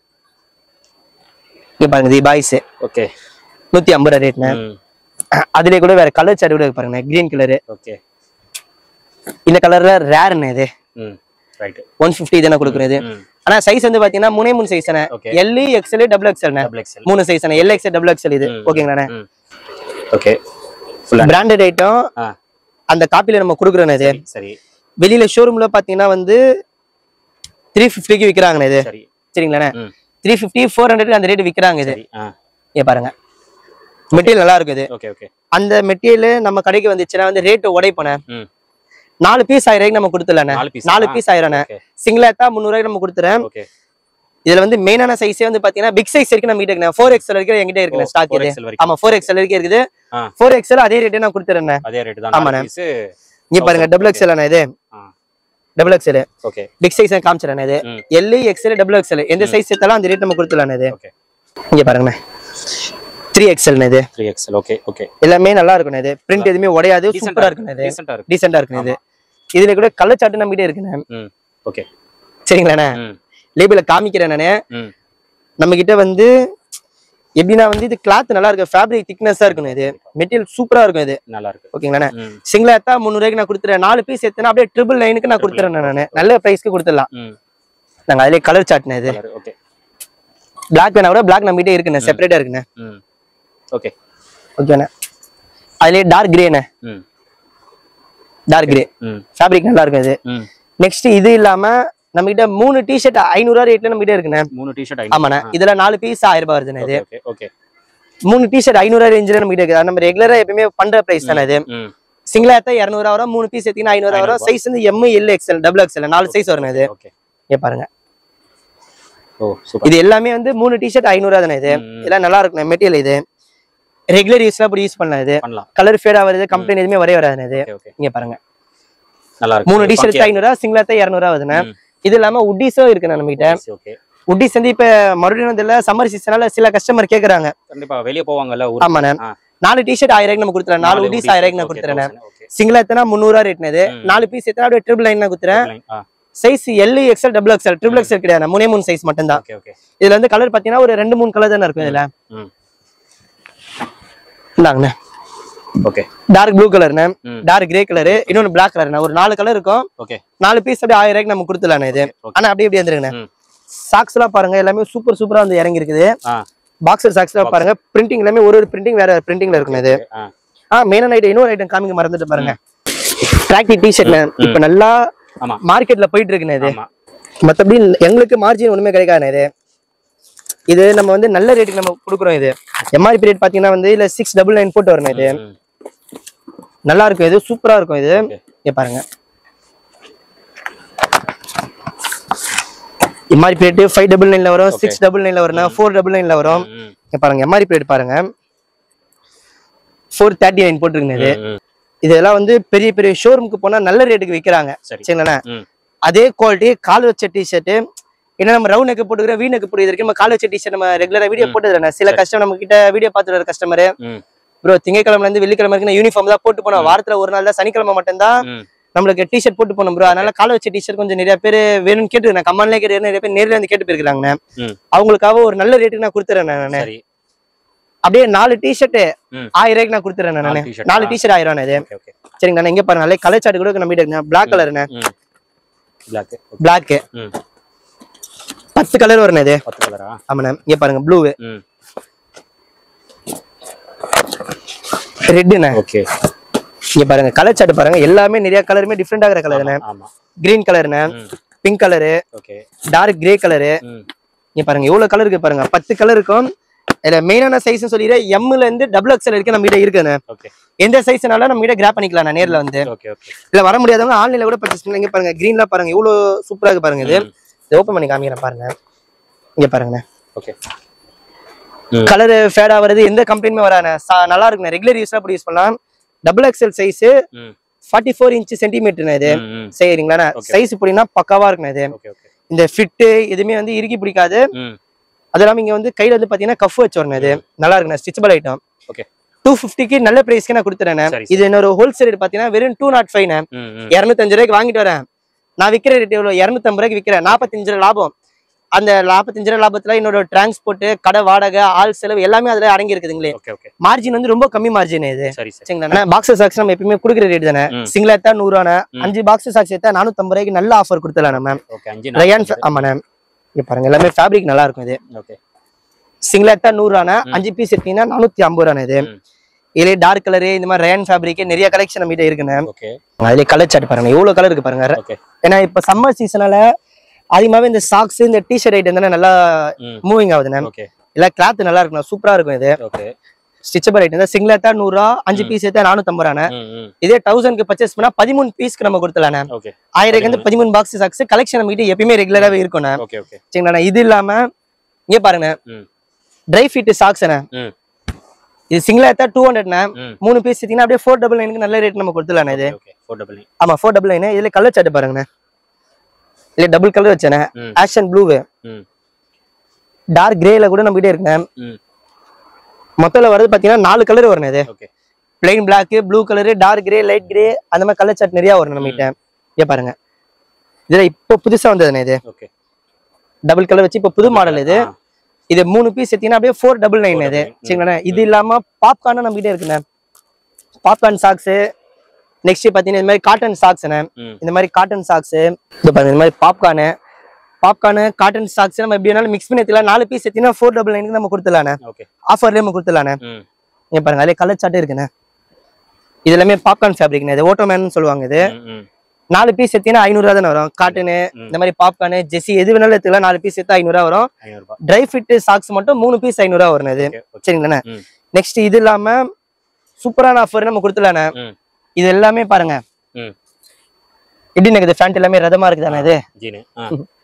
Speaker 1: இங்க பாருங்க இது பாய்ஸ்
Speaker 2: ஓகே
Speaker 1: நூத்தி ஐம்பது ரூபா ரேட்ண்ணே
Speaker 2: ம்
Speaker 1: அதுலயே கூட வேற கலர் சாட்டு கூட இருக்கு பாருங்க கிரீன் கலரு
Speaker 2: ஓகே
Speaker 1: இந்த கலர்ல ரேர்ண்ணே இது
Speaker 2: ம் ரைட்
Speaker 1: ஒன் ஃபிஃப்டி தானே கொடுக்குறது
Speaker 2: ம்
Speaker 1: ஆனா சைஸ் வந்து பாத்தீங்கன்னா மூணே மூணு சைஸ் தானே
Speaker 2: Okay.
Speaker 1: L XL double XL
Speaker 2: double XL
Speaker 1: மூணு சைஸ் தானே எல் எக்ஸ்எல் டபுள் எக்ஸ்எல் இது
Speaker 2: ம்.
Speaker 1: ஓகேங்களாண்ணே
Speaker 2: ம் ஓகே ஃபுல்லா
Speaker 1: பிராண்டட் ஐட்டம்
Speaker 2: ஆ
Speaker 1: அந்த காப்பில நம்ம கொடுக்குறோம் இது
Speaker 2: சரி சரி
Speaker 1: வெளியில ஷோரூம்ல பாத்தீங்கன்னா வந்து த்ரீ ஃபிஃப்டிக்கு விக்கிறாங்கண்ணே இது
Speaker 2: சரி
Speaker 1: சரிங்களாண்ணே
Speaker 2: ம்
Speaker 1: த்ரீ ஃபிஃப்டி ஃபோர் ஹண்ட்ரட் அந்த ரேட் விக்கிறாங்க இது
Speaker 2: சரி ஆ
Speaker 1: இங்க பாருங்க மெட்டீரியல் நல்லா இருக்குது
Speaker 2: ஓகே ஓகே
Speaker 1: அந்த மெட்டீரியல் நம்ம கடைக்கு வந்துச்சுன்னா வந்து ரேட் உடைப்போனே
Speaker 2: ம்
Speaker 1: நாலு பீஸ் ஆயிரம் ரூபாய்க்கு நம்ம கொடுத்துடலாண்ணே
Speaker 2: நாலு பீஸ்
Speaker 1: நாலு பீஸ் ஆயிரம்ண்ணே
Speaker 2: ஓகே
Speaker 1: சிங்கிளா எடுத்தா முந்நூறுவாய்க்கு நம்ம கொடுத்துறேன்
Speaker 2: ஓகே
Speaker 1: இதுல வந்து மெயினான சைஸே வந்து பாத்தீங்கன்னா பிக் சைஸ் இருக்கு நம்ம கிட்ட இருக்கு ஃபோர் எக்ஸ்எல் வரைக்கும் என்கிட்ட இருக்கு ஸ்டாக் இது
Speaker 2: எக்ஸ்எல் வரைக்கும்
Speaker 1: ஆமா ஃபோர் எக்ஸ்எல் வரைக்கும் இருக்குது
Speaker 2: ஆ.
Speaker 1: ஃபோர் எக்ஸ்எல் அதே ரேட்டே நான் கொடுத்துறேன்
Speaker 2: அதே ரேட் தான்
Speaker 1: ஆமாண்ணே.
Speaker 2: நாலு பீஸ்
Speaker 1: இங்க பாருங்க டபுள் எக்ஸ்எல் அண்ணா இது
Speaker 2: ஆ
Speaker 1: double XL
Speaker 2: okay
Speaker 1: big size காமிச்சிடறேன் இது
Speaker 2: ம்.
Speaker 1: எல் எக்ஸ்எல் டபுள் எக்ஸ்எல் எந்த சைஸ் எடுத்தாலும் அந்த ரேட் நம்ம கொடுத்துடலாம் இது
Speaker 2: ஓகே
Speaker 1: இங்க பாருங்கண்ணே த்ரீ எக்ஸ்எல் இது
Speaker 2: 3XL ஓகே ஓகே
Speaker 1: எல்லாமே நல்லா இருக்கும் இது பிரிண்ட் எதுவுமே உடையாது சூப்பரா இருக்கும் இது
Speaker 2: டீசென்ட்டா இருக்கு
Speaker 1: டீசெண்டா இருக்கும் இது இதுல கூட கலர் சாட்டு நம்ம கிட்ட இருக்குண்ணே
Speaker 2: ம் ஓகே
Speaker 1: சரிங்களாண்ணே
Speaker 2: ம்
Speaker 1: லேபிள காமிக்கிறேன் நானு
Speaker 2: ம்
Speaker 1: நம்ம கிட்ட வந்து எப்படின்னா வந்து இது கிளாத் நல்லா இருக்கு ஃபேப்ரிக் திக்னஸா இருக்கணும் இது மெட்டீரியல் சூப்பரா இருக்கும் இது
Speaker 2: நல்லா இருக்கு
Speaker 1: ஓகேங்களாண்ணே
Speaker 2: ம்
Speaker 1: சிங்கிளா எடுத்தா முந்நூறுவாய்க்கு நான் கொடுத்துறேன் நாலு பீஸ் எடுத்தேன்னா அப்படியே ட்ரிபிள் நைனுக்கு நான் கொடுத்துறேன் நான் நல்ல பிரைஸ்க்கு கொடுத்துடலாம்
Speaker 2: ம்
Speaker 1: நாங்க அதுலயே கலர் சாட்னே இது
Speaker 2: கலர் ஓகே
Speaker 1: பிளாக் வேணா கூட பிளாக் நம்ம கிட்ட இருக்குண்ணே செப்பரேட்டா இருக்குண்ணே
Speaker 2: ம் ஓகே
Speaker 1: ஓகேண்ணே அதுலயே டார்க் கிரேண்ணே
Speaker 2: ம்
Speaker 1: டார்க் கிரே
Speaker 2: ம்
Speaker 1: ஃபேப்ரிக் நல்லா இருக்கும் இது
Speaker 2: ம்
Speaker 1: நெக்ஸ்ட் இது இல்லாம நம்ம கிட்ட மூணு டிஷர்ட் ஐநூறுவா ரேட்ல நம்ம கிட்ட இருக்குண்ணே
Speaker 2: மூணு டிஷர்ட்
Speaker 1: ஆமாண்ணே இதுல நாலு பீஸ் ஆயிரம் ரூபாய் வருதுண்ணே இது
Speaker 2: ஓகே ஓகே
Speaker 1: மூணு டிஷர்ட் ஐநூறுவா ரேஞ்சில் நம்ம கிட்ட இருக்குது அது நம்ம ரெகுலரா எப்பயுமே பண்ற பிரைஸ் தானே இது
Speaker 2: ம்
Speaker 1: சிங்கிளா எடுத்தா இரநூறுவா வரும் மூணு பீஸ் எடுத்தீங்கன்னா ஐநூறுவா வரும் சைஸ் வந்து M L XL double XL நாலு சைஸ் வரும் இது
Speaker 2: ஓகே
Speaker 1: இங்க பாருங்க
Speaker 2: ஓ சூப்பர்
Speaker 1: இது எல்லாமே வந்து மூணு டிஷர்ட் ஐநூறுவா தானே இது
Speaker 2: ம்.
Speaker 1: இதெல்லாம் நல்லா இருக்கும் மெட்டீரியல் இது ரெகுலர் யூஸ்ல அப்படி யூஸ் பண்ணலாம் இது
Speaker 2: பண்ணலாம்
Speaker 1: கலர் ஃபேடா வருது கம்ப்ளைண்ட் எதுவுமே வரவே வராது இது
Speaker 2: ஓகே ஓகே
Speaker 1: இங்க பாருங்க
Speaker 2: நல்லா இருக்கு
Speaker 1: மூணு டிஷர்ட் ஐநூறுவா சிங்கிளா எடுத்தா இரநூறுவா வருதுண்ணே
Speaker 2: ம்.
Speaker 1: இது இல்லாம உட்டிஸும் இருக்கு நம்ம கிட்ட
Speaker 2: ஓகே
Speaker 1: உட்டிஸ் வந்து இப்ப மறுபடியும் வந்து இல்ல சம்மர் சீசனால சில கஸ்டமர் கேக்குறாங்க
Speaker 2: கண்டிப்பா வெளிய போவாங்கல்ல ஊருக்கு.
Speaker 1: ஆமாண்ணே
Speaker 2: ஆ.
Speaker 1: நாலு டிஷர்ட் ஆயிரம் ரூபாய்க்கு நம்ம கொடுத்துறேன் நாலு உட்டிஸ்
Speaker 2: hoodies,
Speaker 1: ஆயிரம் ரூபாய்க்கு நான்
Speaker 2: okay,
Speaker 1: கொடுத்துறேன்
Speaker 2: 1000, okay.
Speaker 1: சிங்கிளா எத்தனா முந்நூறுவா ரேட்னது
Speaker 2: ம்.
Speaker 1: நாலு பீஸ் எத்தனா அப்படியே ட்ரிபிள் லைன் நான் கொடுத்துறேன்
Speaker 2: Line, ஆ,
Speaker 1: size L XL double XL triple XL கிடையாது மூணே மூணு சைஸ் மட்டும் தான்
Speaker 2: okay, okay.
Speaker 1: இதுல வந்து கலர் பாத்தீங்கன்னா ஒரு ரெண்டு மூணு கலர் தானே இருக்கும் இதுல
Speaker 2: ம்,
Speaker 1: இந்தாங்கண்ணே
Speaker 2: okay,
Speaker 1: டார்க் ப்ளூ கலர்ண்ணே
Speaker 2: ம்.
Speaker 1: டார்க் கிரே கலர் இன்னொன்னு பிளாக் கலர்ண்ணே ஒரு நாலு கலர் இருக்கும்
Speaker 2: okay,
Speaker 1: நாலு பீஸ் அப்படியே ஆயிரம் ரூபாய்க்கு நம்ம கொடுத்துலாண்ணே இது
Speaker 2: okay.
Speaker 1: ஆனா அப்படியே அப்படியே வந்துருங்கண்ணே
Speaker 2: ம்.
Speaker 1: சாக்ஸ் எல்லாம் பாருங்க எல்லாமே சூப்பர் சூப்பரா வந்து இறங்கி இருக்குது
Speaker 2: ஆ,
Speaker 1: பாக்ஸர் சாக்ஸ் எல்லாம் பாருங்க பிரிண்டிங் எல்லாமே ஒரு ஒரு பிரிண்டிங் வேற பிரிண்டிங்ல இருக்கும் இது
Speaker 2: ஆ,
Speaker 1: ஆ மெயினான ஐட்டம் இன்னொரு ஐட்டம் காமிக்க மறந்துட்டு பாருங்க ட்ராக்டி டிஷர்ட்ல இப்ப நல்லா
Speaker 2: ஆமா
Speaker 1: மார்க்கெட்ல போயிட்டு இருக்குண்ணே இது
Speaker 2: ஆமா
Speaker 1: மத்தபடி எங்களுக்கு மார்ஜின் ஒண்ணுமே கிடைக்காதுண்ணே இது இது நம்ம வந்து நல்ல ரேட்டுக்கு நம்ம கொடுக்குறோம் இது எம்ஆர்பி ரேட் பாத்தீங்கன்னா வந்து இல்ல சிக்ஸ் டபுள் நைன் போட்டு வரணும் இது
Speaker 2: ம்,
Speaker 1: நல்லா இருக்கும் இது சூப்பரா இருக்கும் இது
Speaker 2: Okay.
Speaker 1: இங்க பாருங்க எம்ஆர்பி ரேட் ஃபைவ் டபுள் நைன்ல வரும் சிக்ஸ் டபுள் நைன்ல வரும் ஃபோர் டபுள் நைன்ல வரும்
Speaker 2: ம்,
Speaker 1: இங்க பாருங்க எம்ஆர்பி ரேட் பாருங்க ஃபோர் தேர்ட்டி நைன் போட்டுருங்க இது
Speaker 2: ம், ம்.
Speaker 1: இதெல்லாம் வந்து பெரிய பெரிய ஷோரூமுக்கு போனா நல்ல ரேட்டுக்கு விக்கிறாங்க
Speaker 2: சரி
Speaker 1: சரிங்களா
Speaker 2: ம்,
Speaker 1: அதே குவாலிட்டி கால் வச்ச டிஷர்ட் ஏன்னா நம்ம ரவுண்ட் நெக் போட்டுக்கிற வீ நெக் போட்டு வரைக்கும் நம்ம கால் வச்ச டிஷர்ட் நம்ம ரெகுலரா வீடியோ போட்டு சில கஸ்டமர் நம்ம கிட்ட வீடியோ பார்த்துட்டு வர கஸ்டமர்
Speaker 2: ம்,
Speaker 1: ப்ரோ திங்கக்கிழமைல இருந்து வெள்ளிக்கிழமை வரைக்கும் யூனிஃபார்ம் தான் போட்டு போனோம் வாரத்துல ஒரு நாள் தான் சனிக்கிழமை மட்டும்தான்
Speaker 2: ம்.
Speaker 1: நம்மளுக்கு டிஷர்ட் போட்டு போனோம் ப்ரோ அதனால கால வச்ச டிஷர்ட் கொஞ்சம் நிறைய பேர் வேணும்னு கேட்டு நான் கமெண்ட்ல கேட்டு நிறைய பேர் நேர்ல வந்து கேட்டு போயிருக்காங்க
Speaker 2: ம்.
Speaker 1: அவங்களுக்காக ஒரு நல்ல ரேட்டுக்கு நான் கொடுத்துறேன் நான்
Speaker 2: சரி
Speaker 1: அப்படியே நாலு டிஷர்ட்
Speaker 2: ம்.
Speaker 1: ஆயிரம் ரூபாய்க்கு நான் கொடுத்துறேன்
Speaker 2: நாலு
Speaker 1: நான்
Speaker 2: t-shirt
Speaker 1: நாலு
Speaker 2: ஆ?
Speaker 1: டிஷர்ட் ஆயிரம் ரூபாய் இது
Speaker 2: ஓகே ஓகே
Speaker 1: சரிங்க நான் இங்க பாருங்க நல்ல கலர் சார்ட் கூட நம்ம கிட்ட பிளாக் கலர்ண்ணே
Speaker 2: ம் பிளாக்
Speaker 1: பிளாக்
Speaker 2: ம்
Speaker 1: பத்து கலர் வரும் இது
Speaker 2: பத்து கலரா
Speaker 1: ஆமாண்ணே இங்க பாருங்க ப்ளூ
Speaker 2: ம்
Speaker 1: ரெட்டுண்ணே
Speaker 2: ஓகே
Speaker 1: இங்க பாருங்க கலர் சார்ட் பாருங்க எல்லாமே நிறைய கலருமே டிஃப்ரெண்ட் ஆகிற கலர்ண்ணே
Speaker 2: ஆமா
Speaker 1: கிரீன் கலர்ண்ணே
Speaker 2: ம்
Speaker 1: pink colour
Speaker 2: okay
Speaker 1: dark grey colour
Speaker 2: ம்
Speaker 1: இங்க பாருங்க எவ்வளவு கலர் இருக்கு பாருங்க பத்து கலர் இருக்கும் இதுல மெயினான சைஸ் சொல்லிடுறேன் எம்ல இருந்து டபுள் எக்ஸ்எல் வரைக்கும் நம்ம கிட்ட இருக்குண்ணே
Speaker 2: ஓகே
Speaker 1: எந்த சைஸ்னால நம்ம கிட்ட கிராப் பண்ணிக்கலாம் நான் நேர்ல வந்து
Speaker 2: ஓகே ஓகே
Speaker 1: இல்ல வர முடியாதவங்க ஆன்லைன்ல கூட பர்ச்சேஸ் பண்ணலாம் இங்க பாருங்க கிரீன்ல பாருங்க இவ்வளவு சூப்பரா இருக்கு பாருங்க இது
Speaker 2: ம்.
Speaker 1: இதை ஓப்பன் பண்ணி காமிக்கிறேன் பாருங்க இங்க பாருங்கண்ணே
Speaker 2: ஓகே
Speaker 1: கலர் ஃபேட் ஆகுறது எந்த கம்ப்ளைண்ட்மே வராண்ணே சா- நல்லா இருக்குண்ணே ரெகுலர் யூஸ்லாம் அப்படி யூஸ் பண்ணலாம் டபுள் எக்ஸ்எல் சைஸ்
Speaker 2: ம்
Speaker 1: ஃபார்ட்டி ஃபோர் இன்ச் சென்டிமீட்டர்ண்ணே இது
Speaker 2: ம், ம்
Speaker 1: சரிங்களா
Speaker 2: Okay.
Speaker 1: சைஸ் இப்படின்னா பக்காவா இருக்குண்ணே இது
Speaker 2: ஓகே ஓகே
Speaker 1: இந்த ஃபிட்டு எதுவுமே வந்து இறுக்கி பிடிக்காது
Speaker 2: ம்
Speaker 1: அது இல்லாம இங்க வந்து கையில வந்து பாத்தீங்கன்னா கஃப் வச்சு வரணும் இது நல்லா இருக்குண்ணே ஸ்டிச்சபிள் ஐட்டம்
Speaker 2: ஓகே
Speaker 1: டூ ஃபிஃப்டிக்கு நல்ல பிரைஸ்க்கு நான் கொடுத்துறேன்
Speaker 2: சரி,
Speaker 1: இது என்னோட ஹோல்சேல் ரேட் பாத்தீங்கன்னா வெறும் டூ நாட் ஃபைவ்
Speaker 2: ம் ம்
Speaker 1: இரநூத்தஞ்சு ரூபாய்க்கு வாங்கிட்டு வரேன் நான் விற்கிற ரேட் எவ்வளோ இரநூத்தம்பது ரூபாய்க்கு விற்கிறேன் நாற்பத்தஞ்சு ரூபா லாபம் அந்த நாற்பத்தஞ்சு ரூபா லாபத்துல என்னோட டிரான்ஸ்போர்ட் கடை வாடகை ஆள் செலவு எல்லாமே அதுல அடங்கி இருக்குதுங்களே
Speaker 2: ஓகே ஓகே
Speaker 1: மார்ஜின் வந்து ரொம்ப கம்மி மார்ஜின் இது
Speaker 2: சரி சரி
Speaker 1: சரிங்களா பாக்ஸ் சாக்ஸ் நம்ம எப்பயுமே கொடுக்குற ரேட் தானே
Speaker 2: ம்.
Speaker 1: சிங்கிள் எடுத்தா நூறுவான
Speaker 2: ம்.
Speaker 1: அஞ்சு பாக்ஸ் சாக்ஸ் எடுத்தா நானூத்தம்பது ரூபாய்க்கு நல்ல ஆஃபர் கொடுத்துலாம் நம்ம
Speaker 2: ஓகே அஞ்சு
Speaker 1: ரயான் ஆமாண்ணே இங்க பாருங்க எல்லாமே ஃபேப்ரிக் நல்லா இருக்கும் இது
Speaker 2: ஓகே
Speaker 1: சிங்கிள் எடுத்தா நூறுவான அஞ்சு பீஸ் எடுத்தீங்கன்னா நானூத்தி ஐம்பது ரூபான இது
Speaker 2: ம்.
Speaker 1: இதுலயே டார்க் கலரு இந்த மாதிரி ரயான் ஃபேப்ரிக் நிறைய கலெக்ஷன் நம்ம கிட்ட இருக்குண்ணே
Speaker 2: ஓகே
Speaker 1: அதுலயே கலர் சார்ட் பாருங்க எவ்வளவு கலர் இருக்கு பாருங்க
Speaker 2: ஓகே
Speaker 1: ஏன்னா இப்ப சம்மர் சீசனால அதிகமாவே இந்த சாக்ஸ் இந்த டிஷர்ட் ஐட்டம் தானே நல்லா
Speaker 2: ம்
Speaker 1: மூவிங் ஆகுதுண்ணே
Speaker 2: ஓகே
Speaker 1: எல்லாம் கிளாத் நல்லா இருக்கும் சூப்பரா இருக்கும் இது
Speaker 2: ஓகே
Speaker 1: ஸ்டிச்சபிள் ஐட்டம் தான் சிங்கிள் எடுத்தா நூறுரூவா அஞ்சு பீஸ் எடுத்தா நானூத்தம்பது ரூபாண்ணே
Speaker 2: ம் ம்
Speaker 1: இதே தௌசண்ட்க்கு பர்ச்சேஸ் பண்ணா பதிமூணு பீஸ்க்கு நம்ம கொடுத்துலாண்ணே
Speaker 2: ஓகே
Speaker 1: ஆயிரம் வந்து பதிமூணு பாக்ஸ் சாக்ஸ் கலெக்ஷன் நம்ம கிட்ட எப்பயுமே ரெகுலராகவே இருக்கும்ண்ணே
Speaker 2: ஓகே ஓகே
Speaker 1: சரிங்களாண்ணே இது இல்லாம இங்க பாருங்க
Speaker 2: ம்
Speaker 1: ட்ரை ஃபிட் சாக்ஸ்ண்ணே
Speaker 2: ம்
Speaker 1: இது சிங்கிள் எடுத்தா டூ ஹண்ட்ரட்ண்ணே
Speaker 2: ம்
Speaker 1: மூணு பீஸ் எடுத்தீங்கன்னா அப்படியே ஃபோர் டபுள் நைனுக்கு நல்ல ரேட் நம்ம கொடுத்துலாண்ணே இது
Speaker 2: ஓகே ஃபோர் டபுள் நைன்
Speaker 1: ஆமா ஃபோர் டபுள் நைன் இதுல கலர் சார்ட் பாருங்கண்ணே இல்ல டபுள் கலர் வச்சேண்ணே
Speaker 2: ம்
Speaker 1: ஆஷன் ப்ளூவு
Speaker 2: ம்
Speaker 1: டார்க் கிரேல கூட நம்ம கிட்ட இருக்குண்ணே
Speaker 2: ம்
Speaker 1: மொத்தத்துல வரது பாத்தீங்கன்னா நாலு கலர் வரும் இது
Speaker 2: okay
Speaker 1: plain black blue colour dark grey light grey அந்த மாதிரி கலர் சார்ட் நிறைய வரும் நம்ம கிட்ட இங்க பாருங்க இதுல இப்போ புதுசா வந்ததுண்ணே இது
Speaker 2: ஓகே
Speaker 1: டபுள் கலர் வச்சு இப்போ புது மாடல் இது
Speaker 2: ஆ,
Speaker 1: இது மூணு பீஸ் எடுத்தீங்கன்னா அப்படியே ஃபோர் டபுள் நைன் இது
Speaker 2: 499,
Speaker 1: சரிங்களா இது இல்லாம பாப்கார்னும் நம்ம கிட்ட இருக்குண்ணே பாப்கார்ன் சாக்ஸ் நெக்ஸ்ட் பாத்தீங்கன்னா இந்த மாதிரி காட்டன் சாக்ஸ்ண்ணே
Speaker 2: ம்
Speaker 1: இந்த மாதிரி காட்டன் சாக்ஸ் இது பாருங்க இந்த மாதிரி பாப்கார்னு பாப்கார்னு காட்டன் சாக்ஸ் நம்ம எப்படி வேணாலும் மிக்ஸ் பண்ணி எடுத்துக்கலாம் நாலு பீஸ் எடுத்தீங்கன்னா ஃபோர் டபுள் நைனுக்கு நம்ம கொடுத்துலாண்ணே
Speaker 2: ஓகே
Speaker 1: ஆஃபர்லேயே நம்ம கொடுத்துலாண்ணே
Speaker 2: ம்
Speaker 1: இங்க பாருங்க அதிலே கலர் சார்ட் இருக்குண்ணே இது எல்லாமே பாப்கார்ன் ஃபேப்ரிக்ண்ணே இது ஓட்டோமேன் சொல்லுவாங்க இது
Speaker 2: ம் ம்
Speaker 1: நாலு பீஸ் எடுத்தீங்கன்னா ஐநூறுரூவா தானே வரும் காட்டனு
Speaker 2: ம்.
Speaker 1: இந்த மாதிரி பாப்கார்னு ஜெஸ்ஸி எது வேணாலும் எடுத்துக்கலாம் நாலு பீஸ் எடுத்தா ஐநூறுரூவா வரும்
Speaker 2: ஐநூறுபா
Speaker 1: ட்ரை ஃபிட் சாக்ஸ் மட்டும் மூணு பீஸ் ஐநூறுரூவா வரும் இது
Speaker 2: ஓகே ஓகே
Speaker 1: சரிங்களாண்ணே
Speaker 2: ம்
Speaker 1: நெக்ஸ்ட் இது இல்லாம சூப்பரான ஆஃபர் நம்ம கொடுத்துலாண்ணே
Speaker 2: ம்
Speaker 1: இது எல்லாமே பாருங்க
Speaker 2: ம்
Speaker 1: எப்படி இருக்குது ஃபேண்ட் எல்லாமே ரதமா இருக்குதானே இது
Speaker 2: ஜீனு ஆ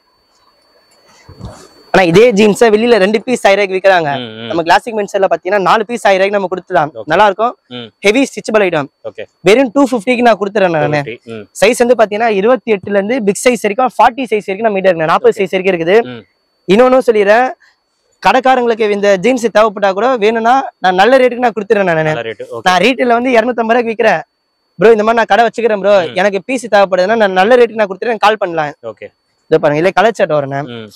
Speaker 1: ஆனா இதே ஜீன்ஸை வெளியில ரெண்டு பீஸ் ஆயிரம் விற்கிறாங்க
Speaker 2: ம் ம்
Speaker 1: நம்ம கிளாசிக் மென்ஸ்ல பாத்தீங்கன்னா நாலு பீஸ் ஆயிரம் நம்ம கொடுத்துலாம்
Speaker 2: Okay.
Speaker 1: நல்லா இருக்கும்
Speaker 2: ம்
Speaker 1: ஹெவி ஸ்டிச்சபிள் ஐட்டம்
Speaker 2: ஓகே
Speaker 1: வெறும் டூ ஃபிஃப்டிக்கு நான் கொடுத்துறேன் நான்
Speaker 2: ம்
Speaker 1: சைஸ் வந்து பாத்தீங்கன்னா இருபத்தி எட்டுல இருந்து பிக் சைஸ் வரைக்கும் ஃபார்ட்டி சைஸ் வரைக்கும் நம்ம கிட்ட இருக்கு நாற்பது சைஸ் வரைக்கும் இருக்குது
Speaker 2: ம்
Speaker 1: இன்னொன்னு சொல்லிடுறேன் கடைக்காரங்களுக்கு இந்த ஜீன்ஸ் தேவைப்பட்டா கூட வேணும்னா நான் நல்ல ரேட்டுக்கு நான் கொடுத்துறேன் நான்
Speaker 2: நல்ல ரேட்டு ஓகே
Speaker 1: நான் ரீட்டைல வந்து இரநூத்தம்பது ரூபாய்க்கு விற்கிறேன் ப்ரோ இந்த மாதிரி நான் கடை வச்சுக்கிறேன் ப்ரோ
Speaker 2: ம்.
Speaker 1: எனக்கு பீஸ் தேவைப்படுதுன்னா நான் நல்ல ரேட்டுக்கு நான் கொடுத்துறேன் கால் பண்ணலாம்
Speaker 2: ஓகே
Speaker 1: இது பாருங்க இல்ல கலர் சட்டை வரேன்
Speaker 2: ம்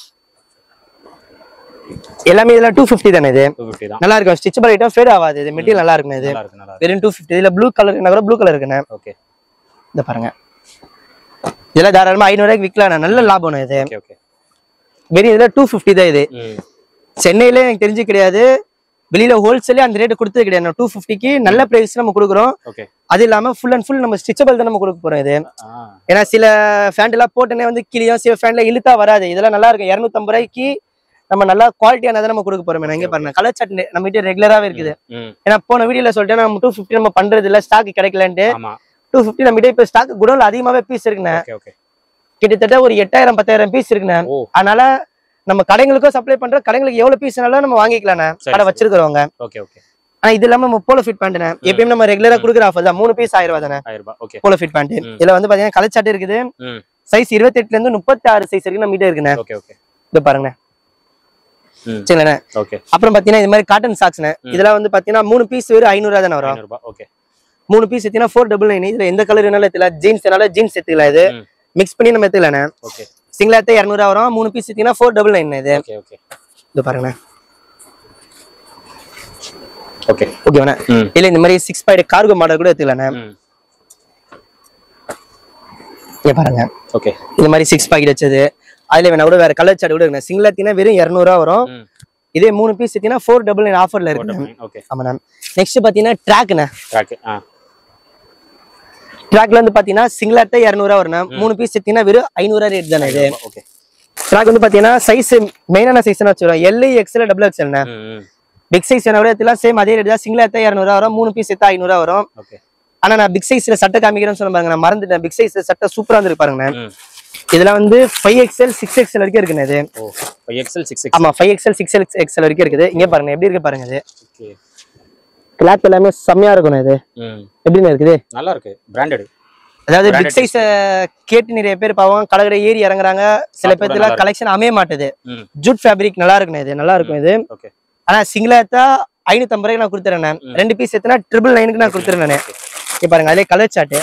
Speaker 1: எல்லாமே இதெல்லாம் டூ ஃபிஃப்டி தானே இது
Speaker 2: டூ ஃபிஃப்டி தான்
Speaker 1: நல்லா இருக்கும் ஸ்டிச்சபிள் ஐட்டம் ஃபேட் ஆகாது இது மெட்டீரியல் நல்லா இருக்கும் இது
Speaker 2: நல்லா இருக்கு நல்லா இருக்கு
Speaker 1: வெறும் டூ ஃபிஃப்டி இதுல ப்ளூ கலர் என்ன கூட ப்ளூ கலர் இருக்குண்ணே
Speaker 2: ஓகே
Speaker 1: இந்த பாருங்க இதெல்லாம் தாராளமா ஐநூறுவாய்க்கு விற்கலாம் நல்ல லாபம் இது
Speaker 2: ஓகே ஓகே
Speaker 1: வெறும் இதுல டூ ஃபிஃப்டி தான் இது
Speaker 2: ம்
Speaker 1: சென்னையில எனக்கு தெரிஞ்சு கிடையாது வெளியில ஹோல்சேலே அந்த ரேட்டு கொடுத்தது கிடையாது டூ ஃபிஃப்டிக்கு நல்ல பிரைஸ் நம்ம கொடுக்குறோம்
Speaker 2: ஓகே
Speaker 1: அது இல்லாம ஃபுல் அண்ட் ஃபுல் நம்ம ஸ்டிச்சபிள் தான் நம்ம கொடுக்க போறோம் இது
Speaker 2: ஆ
Speaker 1: ஏன்னா சில ஃபேண்ட் எல்லாம் போட்டனே வந்து கிளியும் சில ஃபேண்ட்ல இழுத்தா வராது இதெல்லாம் நல்லா இருக்கும் இரநூத்தம்பது ரூபாய்க்கு நம்ம நல்லா குவாலிட்டியானதை நம்ம கொடுக்க போறோம் இங்க பாருங்க கலர் சட் நம்ம கிட்ட ரெகுலராகவே இருக்குது
Speaker 2: ம்
Speaker 1: ஏன்னா போன வீடியோல சொல்லிட்டேன் நம்ம டூ ஃபிஃப்டி நம்ம பண்றது இல்ல ஸ்டாக் கிடைக்கலன்ட்டு
Speaker 2: ஆமா
Speaker 1: டூ ஃபிஃப்டி நம்ம கிட்ட இப்போ ஸ்டாக் குடோன்ல அதிகமாவே பீஸ் இருக்குண்ணே
Speaker 2: ஓகே ஓகே
Speaker 1: கிட்டத்தட்ட ஒரு எட்டாயிரம் பத்தாயிரம் பீஸ் இருக்குண்ணே
Speaker 2: ஓ
Speaker 1: அதனால நம்ம கடைங்களுக்கும் சப்ளை பண்றோம் கடைங்களுக்கு எவ்வளவு பீஸ்னாலும் நம்ம வாங்கிக்கலாம்ண்ணே
Speaker 2: சரி,
Speaker 1: கடை
Speaker 2: சரி.
Speaker 1: வச்சிருக்கிறவங்க
Speaker 2: ஓகே ஓகே
Speaker 1: ஆனா இது இல்லாம நம்ம போலோ ஃபிட் பேண்ட்ண்ணே எப்பயும் நம்ம ரெகுலரா கொடுக்குற ஆஃபர் தான் மூணு பீஸ் ஆயிரம் ரூபாய் தானே
Speaker 2: ஆயிரம் ரூபாய் ஓகே
Speaker 1: போலோ ஃபிட் பேண்ட்
Speaker 2: ம்.
Speaker 1: இதுல வந்து பாத்தீங்கன்னா கலர் சட்டை இருக்குது
Speaker 2: ம்
Speaker 1: சைஸ் இருபத்தெட்டுல இருந்து முப்பத்தி ஆறு சைஸ் வரைக்கும் நம்ம கிட்ட இருக்குண்ணே
Speaker 2: ஓகே ஓகே
Speaker 1: இது பாருங்க
Speaker 2: ம்
Speaker 1: சரிண்ணே
Speaker 2: ஓகே
Speaker 1: அப்புறம் பாத்தீங்கன்னா இது மாதிரி காட்டன் சாக்ஸ்ண்ணே
Speaker 2: ம்.
Speaker 1: இதெல்லாம் வந்து பாத்தீங்கன்னா மூணு பீஸ் வெறும் ஐநூறு ரூபா தானே வரும்
Speaker 2: ஐநூறு ரூபாய் ஓகே
Speaker 1: மூணு பீஸ் எடுத்தீங்கன்னா ஃபோர் டபுள் நைன் இதுல எந்த கலர் வேணாலும் எடுத்துக்கலாம் ஜீன்ஸ் வேணாலும் ஜீன்ஸ் எடுத்துக்கலாம் இது
Speaker 2: ம்
Speaker 1: மிக்ஸ் பண்ணி நம்ம எடுத்துக்கலாண்ணே
Speaker 2: ஓகே
Speaker 1: சிங்கிள் எடுத்து இரநூறுவா வரும் மூணு பீஸ் எடுத்தீங்கன்னா ஃபோர் டபுள் நைன் இது
Speaker 2: ஓகே ஓகே
Speaker 1: இது பாருங்கண்ணே
Speaker 2: ஓகே
Speaker 1: ஓகேவாண்ணே
Speaker 2: ம்
Speaker 1: இல்ல இந்த மாதிரி சிக்ஸ் பாயிண்ட் கார்கோ மாடல் கூட எடுத்துக்கலாண்ணே
Speaker 2: ம்
Speaker 1: இங்க பாருங்க
Speaker 2: ஓகே
Speaker 1: இந்த மாதிரி சிக்ஸ் பாக்கெட் வச்சது அதுல வேணா கூட வேற கலர் சாட் கூட இருக்குண்ணே சிங்கிள் எடுத்தீங்கன்னா வெறும் இரநூறுவா வரும்
Speaker 2: ம்
Speaker 1: இதே மூணு பீஸ் எடுத்தீங்கன்னா ஃபோர் டபுள் நைன் ஆஃபர்ல இருக்கு
Speaker 2: ஓகே
Speaker 1: ஆமாண்ணா நெக்ஸ்ட் பாத்தீங்கன்னா ட்ராக்ண்ணே
Speaker 2: ட்ராக் ஆ
Speaker 1: ட்ராக்ல வந்து பாத்தீங்கன்னா சிங்கிள் எடுத்தா இரநூறுவா வரும் மூணு பீஸ் எடுத்தீங்கன்னா வெறும் ஐநூறுவா ரேட் தானே இது
Speaker 2: ஓகே
Speaker 1: ட்ராக் வந்து பாத்தீங்கன்னா சைஸ் மெயினான சைஸ் வச்சுருவோம் எல் எக்ஸ்எல் டபுள் எக்ஸ்எல்ண்ணே
Speaker 2: ம் ம்
Speaker 1: பிக் சைஸ் என்ன விட எடுத்துலாம் சேம் அதே ரேட் தான் சிங்கிள் எடுத்தா இரநூறுவா வரும் மூணு பீஸ் எடுத்தா ஐநூறுவா வரும்
Speaker 2: ஓகே
Speaker 1: ஆனா நான் பிக் சைஸ்ல சட்டை காமிக்கிறேன்னு சொன்ன பாருங்க நான் மறந்துட்டேன் பிக் சைஸ் சட்டை சூப்பரா இருந்து பாருங்க
Speaker 2: ம்
Speaker 1: இதெல்லாம் வந்து ஃபைவ் எக்ஸ்எல் சிக்ஸ் எக்ஸ்எல் வரைக்கும் இருக்குண்ணே இது
Speaker 2: ஓ ஃபைவ் எக்ஸல் சிக்ஸ் எக்ஸ்
Speaker 1: ஆமா ஃபைவ் எக்ஸ்எல் சிக்ஸ் எக்ஸ்எல் வரைக்கும் இருக்குது இங்க பாருங்க எப்படி இருக்கு பாருங்க இது
Speaker 2: ஓகே
Speaker 1: கிளாத் எல்லாமே செம்மையா இருக்கணும் இது
Speaker 2: ம்
Speaker 1: எப்படின்னு இருக்குது
Speaker 2: நல்லா இருக்கு பிராண்டட்
Speaker 1: அதாவது
Speaker 2: Branded
Speaker 1: பிக் சைஸ் கேட்டு நிறைய பேர் பாவம் கடற்கரை ஏறி இறங்குறாங்க சில
Speaker 2: Cloth கூட
Speaker 1: பேர்த்துல
Speaker 2: நல்லா
Speaker 1: கலெக்ஷன் அமைய மாட்டுது
Speaker 2: ம்
Speaker 1: ஜூட் ஃபேப்ரிக் நல்லா இருக்குண்ணே இது நல்லா இருக்கும் இது
Speaker 2: ஓகே
Speaker 1: ஆனா சிங்கிளா எடுத்தா ஐநூத்தி ரூபாய்க்கு நான் கொடுத்துறேன்
Speaker 2: ம்.
Speaker 1: ரெண்டு பீஸ் எத்தனா ட்ரிபிள் நைனுக்கு நான் கொடுத்துறேன் நானு இங்க பாருங்க அதே கலர் சார்ட்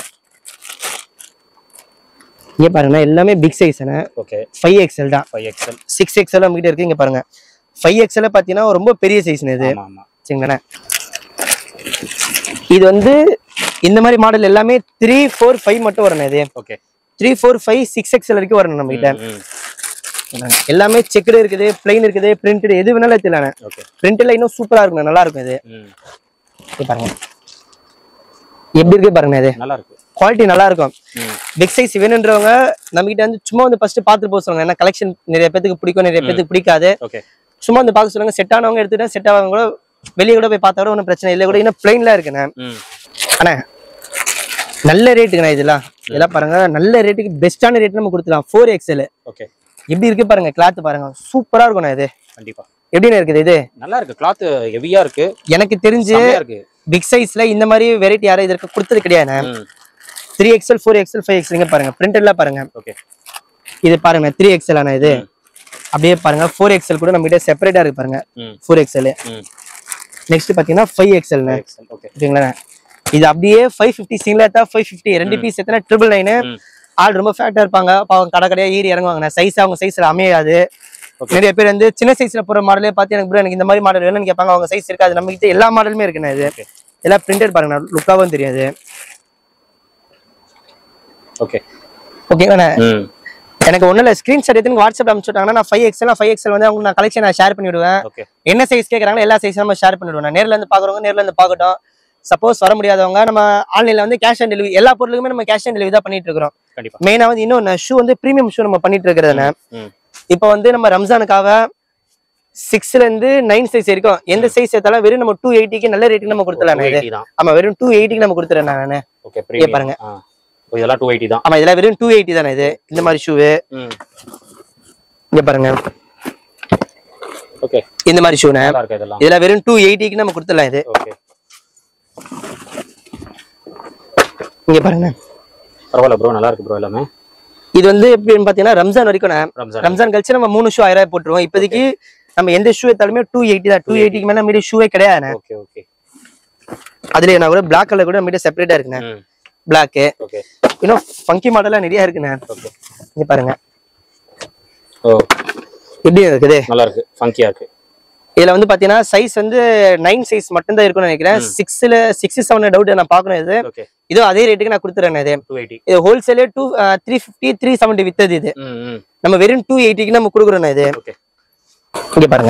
Speaker 1: இங்க பாருங்க எல்லாமே big size
Speaker 2: okay
Speaker 1: five XL தான்
Speaker 2: ஃபைவ் எக்ஸல்
Speaker 1: சிக்ஸ் எக்ஸ்எல் நம்ம கிட்ட இருக்கு இங்க பாருங்க ஃபைவ் எக்ஸ்எல் பாத்தீங்கன்னா ரொம்ப பெரிய சைஸ் இது
Speaker 2: ஆமா ஆமா
Speaker 1: சரிங்கண்ணே இது வந்து இந்த மாதிரி மாடல் எல்லாமே த்ரீ ஃபோர் ஃபைவ் மட்டும் வரணும் இது
Speaker 2: okay
Speaker 1: three four five six XL வரைக்கும் வரணும் நம்ம கிட்ட
Speaker 2: ம்
Speaker 1: எல்லாமே செக்குடு இருக்குது பிளைன் இருக்குது பிரிண்டட் எது வேணாலும் தெரியல
Speaker 2: ஓகே
Speaker 1: பிரிண்ட்ல இன்னும் சூப்பரா இருக்கும் நல்லா இருக்கும் இது
Speaker 2: ம்
Speaker 1: இது பாருங்க எப்படி இருக்கு பாருங்க இது
Speaker 2: நல்லா இருக்கு
Speaker 1: குவாலிட்டி நல்லா இருக்கும்
Speaker 2: ம்
Speaker 1: பிக் சைஸ் வேணுன்றவங்க நம்ம கிட்ட வந்து சும்மா வந்து ஃபர்ஸ்ட் பார்த்து போக சொல்லுங்க ஏன்னா கலெக்ஷன் நிறைய பேத்துக்கு பிடிக்கும் நிறைய பேத்துக்கு பிடிக்காது
Speaker 2: ஓகே
Speaker 1: சும்மா வந்து பார்க்க சொல்லுங்க செட் ஆனவங்க எடுத்துட்டா செட் ஆனவங்க கூட வெளியே கூட போய் பார்த்தா கூட ஒன்றும் பிரச்சனை இல்லை கூட இன்னும் பிளைன்ல இருக்குண்ணே
Speaker 2: ம்
Speaker 1: அண்ணா நல்ல ரேட்டுங்கண்ணா இதெல்லாம் இதெல்லாம் பாருங்க நல்ல ரேட்டுக்கு பெஸ்டான ரேட் நம்ம கொடுத்துலாம் ஃபோர் எக்ஸ்எல்
Speaker 2: ஓகே
Speaker 1: எப்படி இருக்கு பாருங்க கிளாத் பாருங்க சூப்பரா இருக்கும்ண்ணா இது
Speaker 2: கண்டிப்பா
Speaker 1: எப்படிண்ணே இருக்குது இது
Speaker 2: நல்லா இருக்கு கிளாத் ஹெவியா இருக்கு
Speaker 1: எனக்கு தெரிஞ்சு
Speaker 2: செமையா இருக்கு
Speaker 1: பிக் சைஸ்ல இந்த மாதிரி வெரைட்டி யாரும் இதற்கு கொடுத்தது கிடையாது
Speaker 2: ம்
Speaker 1: three XL four XL five XL இங்க பாருங்க பிரிண்டர்லாம் பாருங்க
Speaker 2: ஓகே
Speaker 1: இது பாருங்க த்ரீ எக்ஸ்எல் ஆனா இது
Speaker 2: ம்.
Speaker 1: அப்படியே பாருங்க ஃபோர் எக்ஸ்எல் கூட நம்ம கிட்ட செப்பரேட்டா இருக்கு பாருங்க
Speaker 2: ம்
Speaker 1: ஃபோர் எக்ஸ்எல்
Speaker 2: ம்
Speaker 1: நெக்ஸ்ட் பாத்தீங்கன்னா ஃபைவ் எக்ஸ்எல்னு
Speaker 2: எக்ஸல் ஓகே
Speaker 1: ஓகேங்களா இது அப்படியே ஃபைவ் ஃபிஃப்டி சிங்கிள் எடுத்தா ஃபைவ் ஃபிஃப்டி ரெண்டு பீஸ் எத்தனை ட்ரிபிள் நைனு
Speaker 2: ம்
Speaker 1: ஆள் ரொம்ப ஃபேட்டா இருப்பாங்க பாவம் கடை கடையா ஏறி இறங்குவாங்க சைஸ் அவங்க சைஸ்ல அமையாது
Speaker 2: Okay.
Speaker 1: நிறைய பேர் வந்து சின்ன சைஸ்ல போற மாடலே பார்த்து எனக்கு bro, எனக்கு இந்த மாதிரி மாடல் வேணும்னு கேட்பாங்க அவங்க சைஸ் இருக்காது நம்ம கிட்ட எல்லா மாடலுமே இருக்குண்ணே இது
Speaker 2: Okay.
Speaker 1: எல்லாம் பிரிண்டட் பாருங்க லுக்காவும் தெரியாது
Speaker 2: ஓகே
Speaker 1: ஓகேங்கண்ணே
Speaker 2: ம்
Speaker 1: எனக்கு ஒன்றும் இல்லை ஸ்க்ரீன்ஷாட் எடுத்து வாட்ஸ்அப் அனுப்பிச்சுட்டாங்கன்னா நான் ஃபைவ் எக்ஸ்எல் ஃபைவ் எக்ஸ்எல் வந்து அவங்க நான் கலெக்ஷன் நான் ஷேர் பண்ணி விடுவேன்
Speaker 2: ஓகே
Speaker 1: என்ன சைஸ் கேட்குறாங்களோ எல்லா சைஸும் நம்ம ஷேர் பண்ணி விடுவேன் நேர்ல இருந்து பார்க்குறவங்க நேர்ல இருந்து பார்க்கட்டும் சப்போஸ் வர முடியாதவங்க நம்ம ஆன்லைன்ல வந்து கேஷ் ஆன் டெலிவரி எல்லா பொருளுக்குமே நம்ம கேஷ் ஆன் டெலிவரி தான் பண்ணிட்டு இருக்கிறோம்
Speaker 2: கண்டிப்பா
Speaker 1: மெயினா வந்து இன்னொன்று ஷூ வந்து ப்ரீமியம் ஷூ நம்ம பண்ணிட்டு இருக்கிறதுனே
Speaker 2: ம்
Speaker 1: இப்போ வந்து நம்ம ரம்ஜானுக்காக சிக்ஸ்ல இருந்து நைன் சைஸ் வரைக்கும் எந்த சைஸ் எடுத்தாலும் வெறும் நம்ம டூ எயிட்டிக்கு நல்ல ரேட்டுக்கு நம்ம கொடுத்துடலாம் இது
Speaker 2: 280 தான்
Speaker 1: ஆமா வெறும் டூ எயிட்டிக்கு நம்ம கொடுத்துறேன் நான்
Speaker 2: ஓகே பிரீமியம்
Speaker 1: பாருங்க.
Speaker 2: ஆ ஓ, இதெல்லாம் 280 தான்
Speaker 1: ஆமா இதெல்லாம் வெறும் டூ எயிட்டி தானே இது இந்த மாதிரி ஷூவு
Speaker 2: ம்
Speaker 1: இங்க பாருங்க
Speaker 2: ஓகே
Speaker 1: இந்த மாதிரி ஷூனே
Speaker 2: நல்லா இருக்கு இதெல்லாம்
Speaker 1: இதெல்லாம் வெறும் டூ எயிட்டிக்கு நம்ம கொடுத்துடலாம் இது
Speaker 2: ஓகே
Speaker 1: இங்க பாருங்க
Speaker 2: பரவாயில்ல ப்ரோ நல்லா இருக்கு ப்ரோ எல்லாமே
Speaker 1: இது வந்து எப்படின்னு பாத்தீங்கன்னா ரம்ஜான் வரைக்கும் நான்
Speaker 2: ரம்ஜான்
Speaker 1: ரம்ஜான் கழிச்சு நம்ம மூணு ஷூ ஆயிரம் ரூபாய் போட்டுருவோம் இப்போதைக்கு நம்ம எந்த ஷூ எடுத்தாலுமே டூ எயிட்டி தான் டூ எயிட்டிக்கு மேல மீடி ஷூவே கிடையாது
Speaker 2: ஓகே ஓகே
Speaker 1: அதுல நான் கூட பிளாக் கலர் கூட மீடியா செப்பரேட்டா இருக்குண்ணே
Speaker 2: ம்
Speaker 1: பிளாக்
Speaker 2: ஓகே
Speaker 1: இன்னும் ஃபங்கி மாடலா நிறைய இருக்குண்ணே
Speaker 2: ஓகே
Speaker 1: இங்க பாருங்க
Speaker 2: ஓ
Speaker 1: எப்படி இருக்குது
Speaker 2: நல்லா இருக்கு ஃபங்கியா இருக்கு
Speaker 1: இதுல வந்து பாத்தீங்கன்னா சைஸ் வந்து நைன் சைஸ் மட்டும் தான் இருக்கும்னு நினைக்கிறேன் சிக்ஸ்ல சிக்ஸ் செவன் டவுட் நான் பார்க்கணும் இது
Speaker 2: ஓகே
Speaker 1: இதோ அதே ரேட்டுக்கு நான் கொடுத்துறேன் இது
Speaker 2: 280
Speaker 1: இது ஹோல்சேலே two three fifty three seventy வித்தது இது
Speaker 2: ம் ம்
Speaker 1: நம்ம வெறும் டூ எயிட்டிக்கு நம்ம கொடுக்குறோம் இது
Speaker 2: ஓகே
Speaker 1: இங்க பாருங்க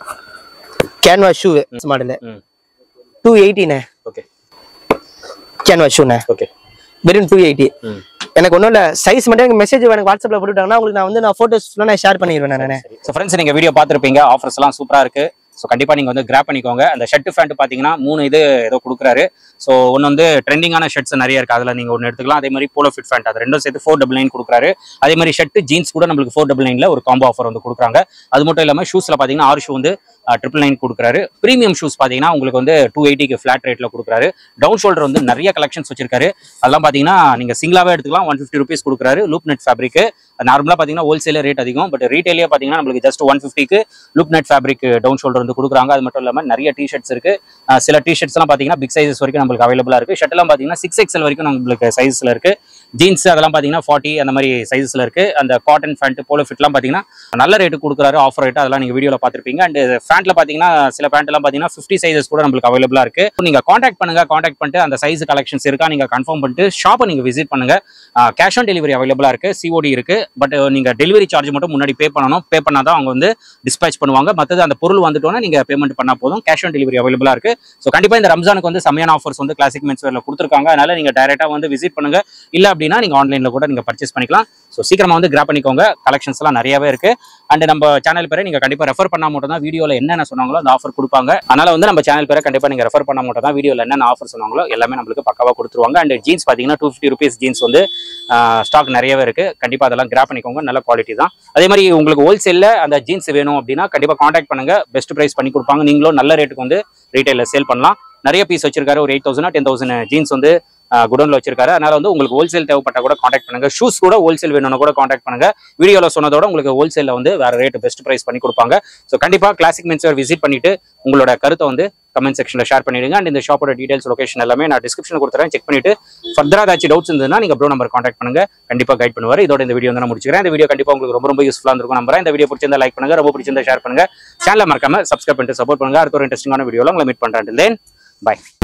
Speaker 1: கேன்வா ஷூ மாடல்
Speaker 2: ம்
Speaker 1: டூ எயிட்டிண்ணே
Speaker 2: ஓகே
Speaker 1: கேன்வா ஷூண்ணே
Speaker 2: ஓகே
Speaker 1: வெறும் டூ எயிட்டி
Speaker 2: ம்
Speaker 1: எனக்கு ஒன்றும் இல்லை சைஸ் மட்டும் எனக்கு மெசேஜ் எனக்கு வாட்ஸ்அப்ல போட்டுட்டாங்கன்னா உங்களுக்கு நான் வந்து நான் ஃபோட்டோஸ் நான் ஷேர் பண்ணிடுவேன் நான்
Speaker 2: ஸோ ஃப்ரெண்ட்ஸ் நீங்க வீடியோ பார்த்துருப்பீங்க ஆஃபர்ஸ் எல்லாம் சூப்பரா இருக்கு ஸோ கண்டிப்பா நீங்க வந்து கிராப் பண்ணிக்கோங்க அந்த ஷர்ட் ஃபேண்ட் பாத்தீங்கன்னா மூணு இது ஏதோ கொடுக்குறாரு ஸோ ஒன்று வந்து ட்ரெண்டிங்கான ஷர்ட்ஸ் நிறைய இருக்கு அதுல நீங்க ஒன்று எடுத்துக்கலாம் அதே மாதிரி போலோ ஃபிட் ஃபேண்ட் அது ரெண்டும் சேர்த்து ஃபோர் டபுள் நைன் கொடுக்குறாரு அதே மாதிரி ஷர்ட் ஜீன்ஸ் கூட நம்மளுக்கு ஃபோர் டபுள் நைன்ல ஒரு காம்போ ஆஃபர் வந்து கொடுக்குறாங்க அது மட்டும் இல்லாம ஷூஸ்ல பாத்தீங்கன்னா ஆறு ஷூ வந்து ட்ரிபிள் நைன் கொடுக்குறாரு ப்ரீமியம் ஷூஸ் பாத்தீங்கன்னா உங்களுக்கு வந்து டூ எயிட்டிக்கு ஃபிளாட் ரேட்ல கொடுக்குறாரு டவுன் ஷோல்டர் வந்து நிறைய கலெக்ஷன்ஸ் வச்சிருக்காரு அதெல்லாம் பாத்தீங்கன்னா நீங்க சிங்கிளாவே எடுத்துக்கலாம் ஒன் ஃபிஃப்டி ருபீஸ் கொடுக்குறாரு லூப் நெட் ஃபேப்ரிக் நார்மலா பாத்தீங்கன்னா ஹோல்சேல ரேட் அதிகம் பட் ரீட்டைலே பாத்தீங்கன்னா நம்மளுக்கு ஜஸ்ட் ஒன் ஃபிஃப்டிக்கு loop net fabric down shoulder வந்து கொடுக்குறாங்க அது மட்டும் இல்லாம நிறைய டிஷர்ட்ஸ் இருக்கு அஹ் சில டிஷர்ட்ஸ் எல்லாம் பாத்தீங்கன்னா பிக் சைஸஸ் வரைக்கும் நம்மளுக்கு அவைலபிளா இருக்கு ஷர்ட் எல்லாம் பாத்தீங்கன்னா சிக்ஸ் எக்ஸ்எல் வரைக்கும் நம்மளுக்கு சைஸ்ல இருக்கு ஜீன்ஸ் அதெல்லாம் பாத்தீங்கன்னா ஃபார்ட்டி அந்த மாதிரி சைஸ்ல இருக்கு அந்த காட்டன் ஃபேண்ட் போலோ ஃபிட்லாம் பாத்தீங்கன்னா நல்ல ரேட்டு கொடுக்குறாரு ஆஃபர் ரேட் அதெல்லாம் நீங்க வீடியோல பாத்திருப்பீங்க அண்ட் ஃபேண்ட்ல பாத்தீங்கன்னா சில பேண்ட் எல்லாம் பாத்தீங்கன்னா ஃபிஃப்டி சைஸஸ் கூட நம்மளுக்கு அவைலபிளா இருக்கு நீங்க காண்டாக்ட் பண்ணுங்க காண்டாக்ட் பண்ணிட்டு அந்த சைஸ் கலெக்ஷன்ஸ் இருக்கா நீங்க கன்ஃபார்ம் பண்ணிட்டு ஷாப்பை நீங்க விசிட் பண்ணுங்க கேஷ் ஆன் டெலிவரி அவைலபிளா இருக்கு சிஓடி இருக்கு பட் நீங்க டெலிவரி சார்ஜ் மட்டும் முன்னாடி பே பண்ணணும் பே பண்ணாதான் அவங்க வந்து டிஸ்பேச் பண்ணுவாங்க மற்றது அந்த பொருள் வந்துட்டோன்னா நீங்க பேமெண்ட் பண்ணா போதும் கேஷ் ஆன் டெலிவரி அவைலபிளா இருக்கு ஸோ கண்டிப்பா இந்த ரம்ஜானுக்கு வந்து செம்மையான ஆஃபர்ஸ் வந்து கிளாசிக் மென்ஸ் வேர்ல கொடுத்துருக்காங்க அதனால நீங்க டைரக்டா வந்து விசிட் பண்ணுங்க இல்ல அப்படின்னா நீங்க ஆன்லைன்ல கூட நீங்க பர்ச்சேஸ் பண்ணிக்கலாம் ஸோ சீக்கிரமா வந்து கிராப் பண்ணிக்கோங்க கலெக்ஷன்ஸ் எல்லாம் நிறையவே இருக்கு அண்ட் நம்ம சேனல் பேரை நீங்க கண்டிப்பா ரெஃபர் பண்ணா மட்டும் தான் வீடியோல என்னென்ன சொன்னாங்களோ அந்த ஆஃபர் கொடுப்பாங்க அதனால வந்து நம்ம சேனல் பேரை கண்டிப்பா நீங்க ரெஃபர் பண்ணா மட்டும் தான் வீடியோல என்னென்ன ஆஃபர் சொன்னாங்களோ எல்லாமே நம்மளுக்கு பக்காவா கொடுத்துருவாங்க அண்ட் ஜீன்ஸ் பாத்தீங்கன்னா டூ ஃபிஃப்டி ருபீஸ் ஜீன்ஸ் வந்து ஸ்டாக் நிறையவே இருக்கு கண்டிப்பா அதெல்லாம் கிராப் பண்ணிக்கோங்க நல்ல குவாலிட்டி தான் அதே மாதிரி உங்களுக்கு ஹோல்சேல்ல அந்த ஜீன்ஸ் வேணும் அப்படின்னா கண்டிப்பா காண்டாக்ட் பண்ணுங்க பெஸ்ட் பிரைஸ் பண்ணி கொடுப்பாங்க நீங்களும் நல்ல ரேட்டுக்கு வந்து ரீட்டைல சேல் பண்ணலாம் நிறைய பீஸ் வச்சிருக்காரு ஒரு eight thousand ten thousand jeans வந்து குடோன்ல வச்சிருக்காரு அதனால வந்து உங்களுக்கு ஹோல்சேல் தேவைப்பட்டா கூட காண்டாக்ட் பண்ணுங்க ஷூஸ் கூட ஹோல்சேல் வேணும்னு கூட காண்டாக்ட் பண்ணுங்க வீடியோல சொன்னதோட உங்களுக்கு ஹோல்சேல்ல வந்து வேற ரேட் பெஸ்ட் பிரைஸ் பண்ணி கொடுப்பாங்க ஸோ கண்டிப்பா கிளாசிக் மென்ஸ்வேர் விசிட் பண்ணிட்டு உங்களோட கருத்தை வந்து கமெண்ட் செக்ஷன்ல ஷேர் பண்ணிடுங்க அண்ட் இந்த ஷாப்போட டீடைல்ஸ் லொகேஷன் எல்லாமே நான் டிஸ்கிரிப்ஷன் கொடுத்துறேன் செக் பண்ணிட்டு ஃபர்தரா ஏதாச்சும் டவுட்ஸ் இருந்ததுன்னா நீங்க ப்ரோ நம்பர் காண்டாக்ட் பண்ணுங்க கண்டிப்பா கைட் பண்ணுவார் இதோட இந்த வீடியோ வந்து நான் முடிச்சுக்கிறேன் இந்த வீடியோ கண்டிப்பா உங்களுக்கு ரொம்ப ரொம்ப யூஸ்ஃபுல்லா இருக்கும் நம்புறேன் இந்த வீடியோ பிடிச்சிருந்தா லைக் பண்ணுங்க ரொம்ப பிடிச்சிருந்தா ஷேர் பண்ணுங்க சேனலை மறக்காம சப்ஸ்கிரைப் பண்ணிட்டு சப்போர்ட் பண்ணுங்க அடுத்த ஒரு இன்ட்ரெஸ்டிங்கான வீடியோல உங்களை மீட் பண்றேன் தென் பை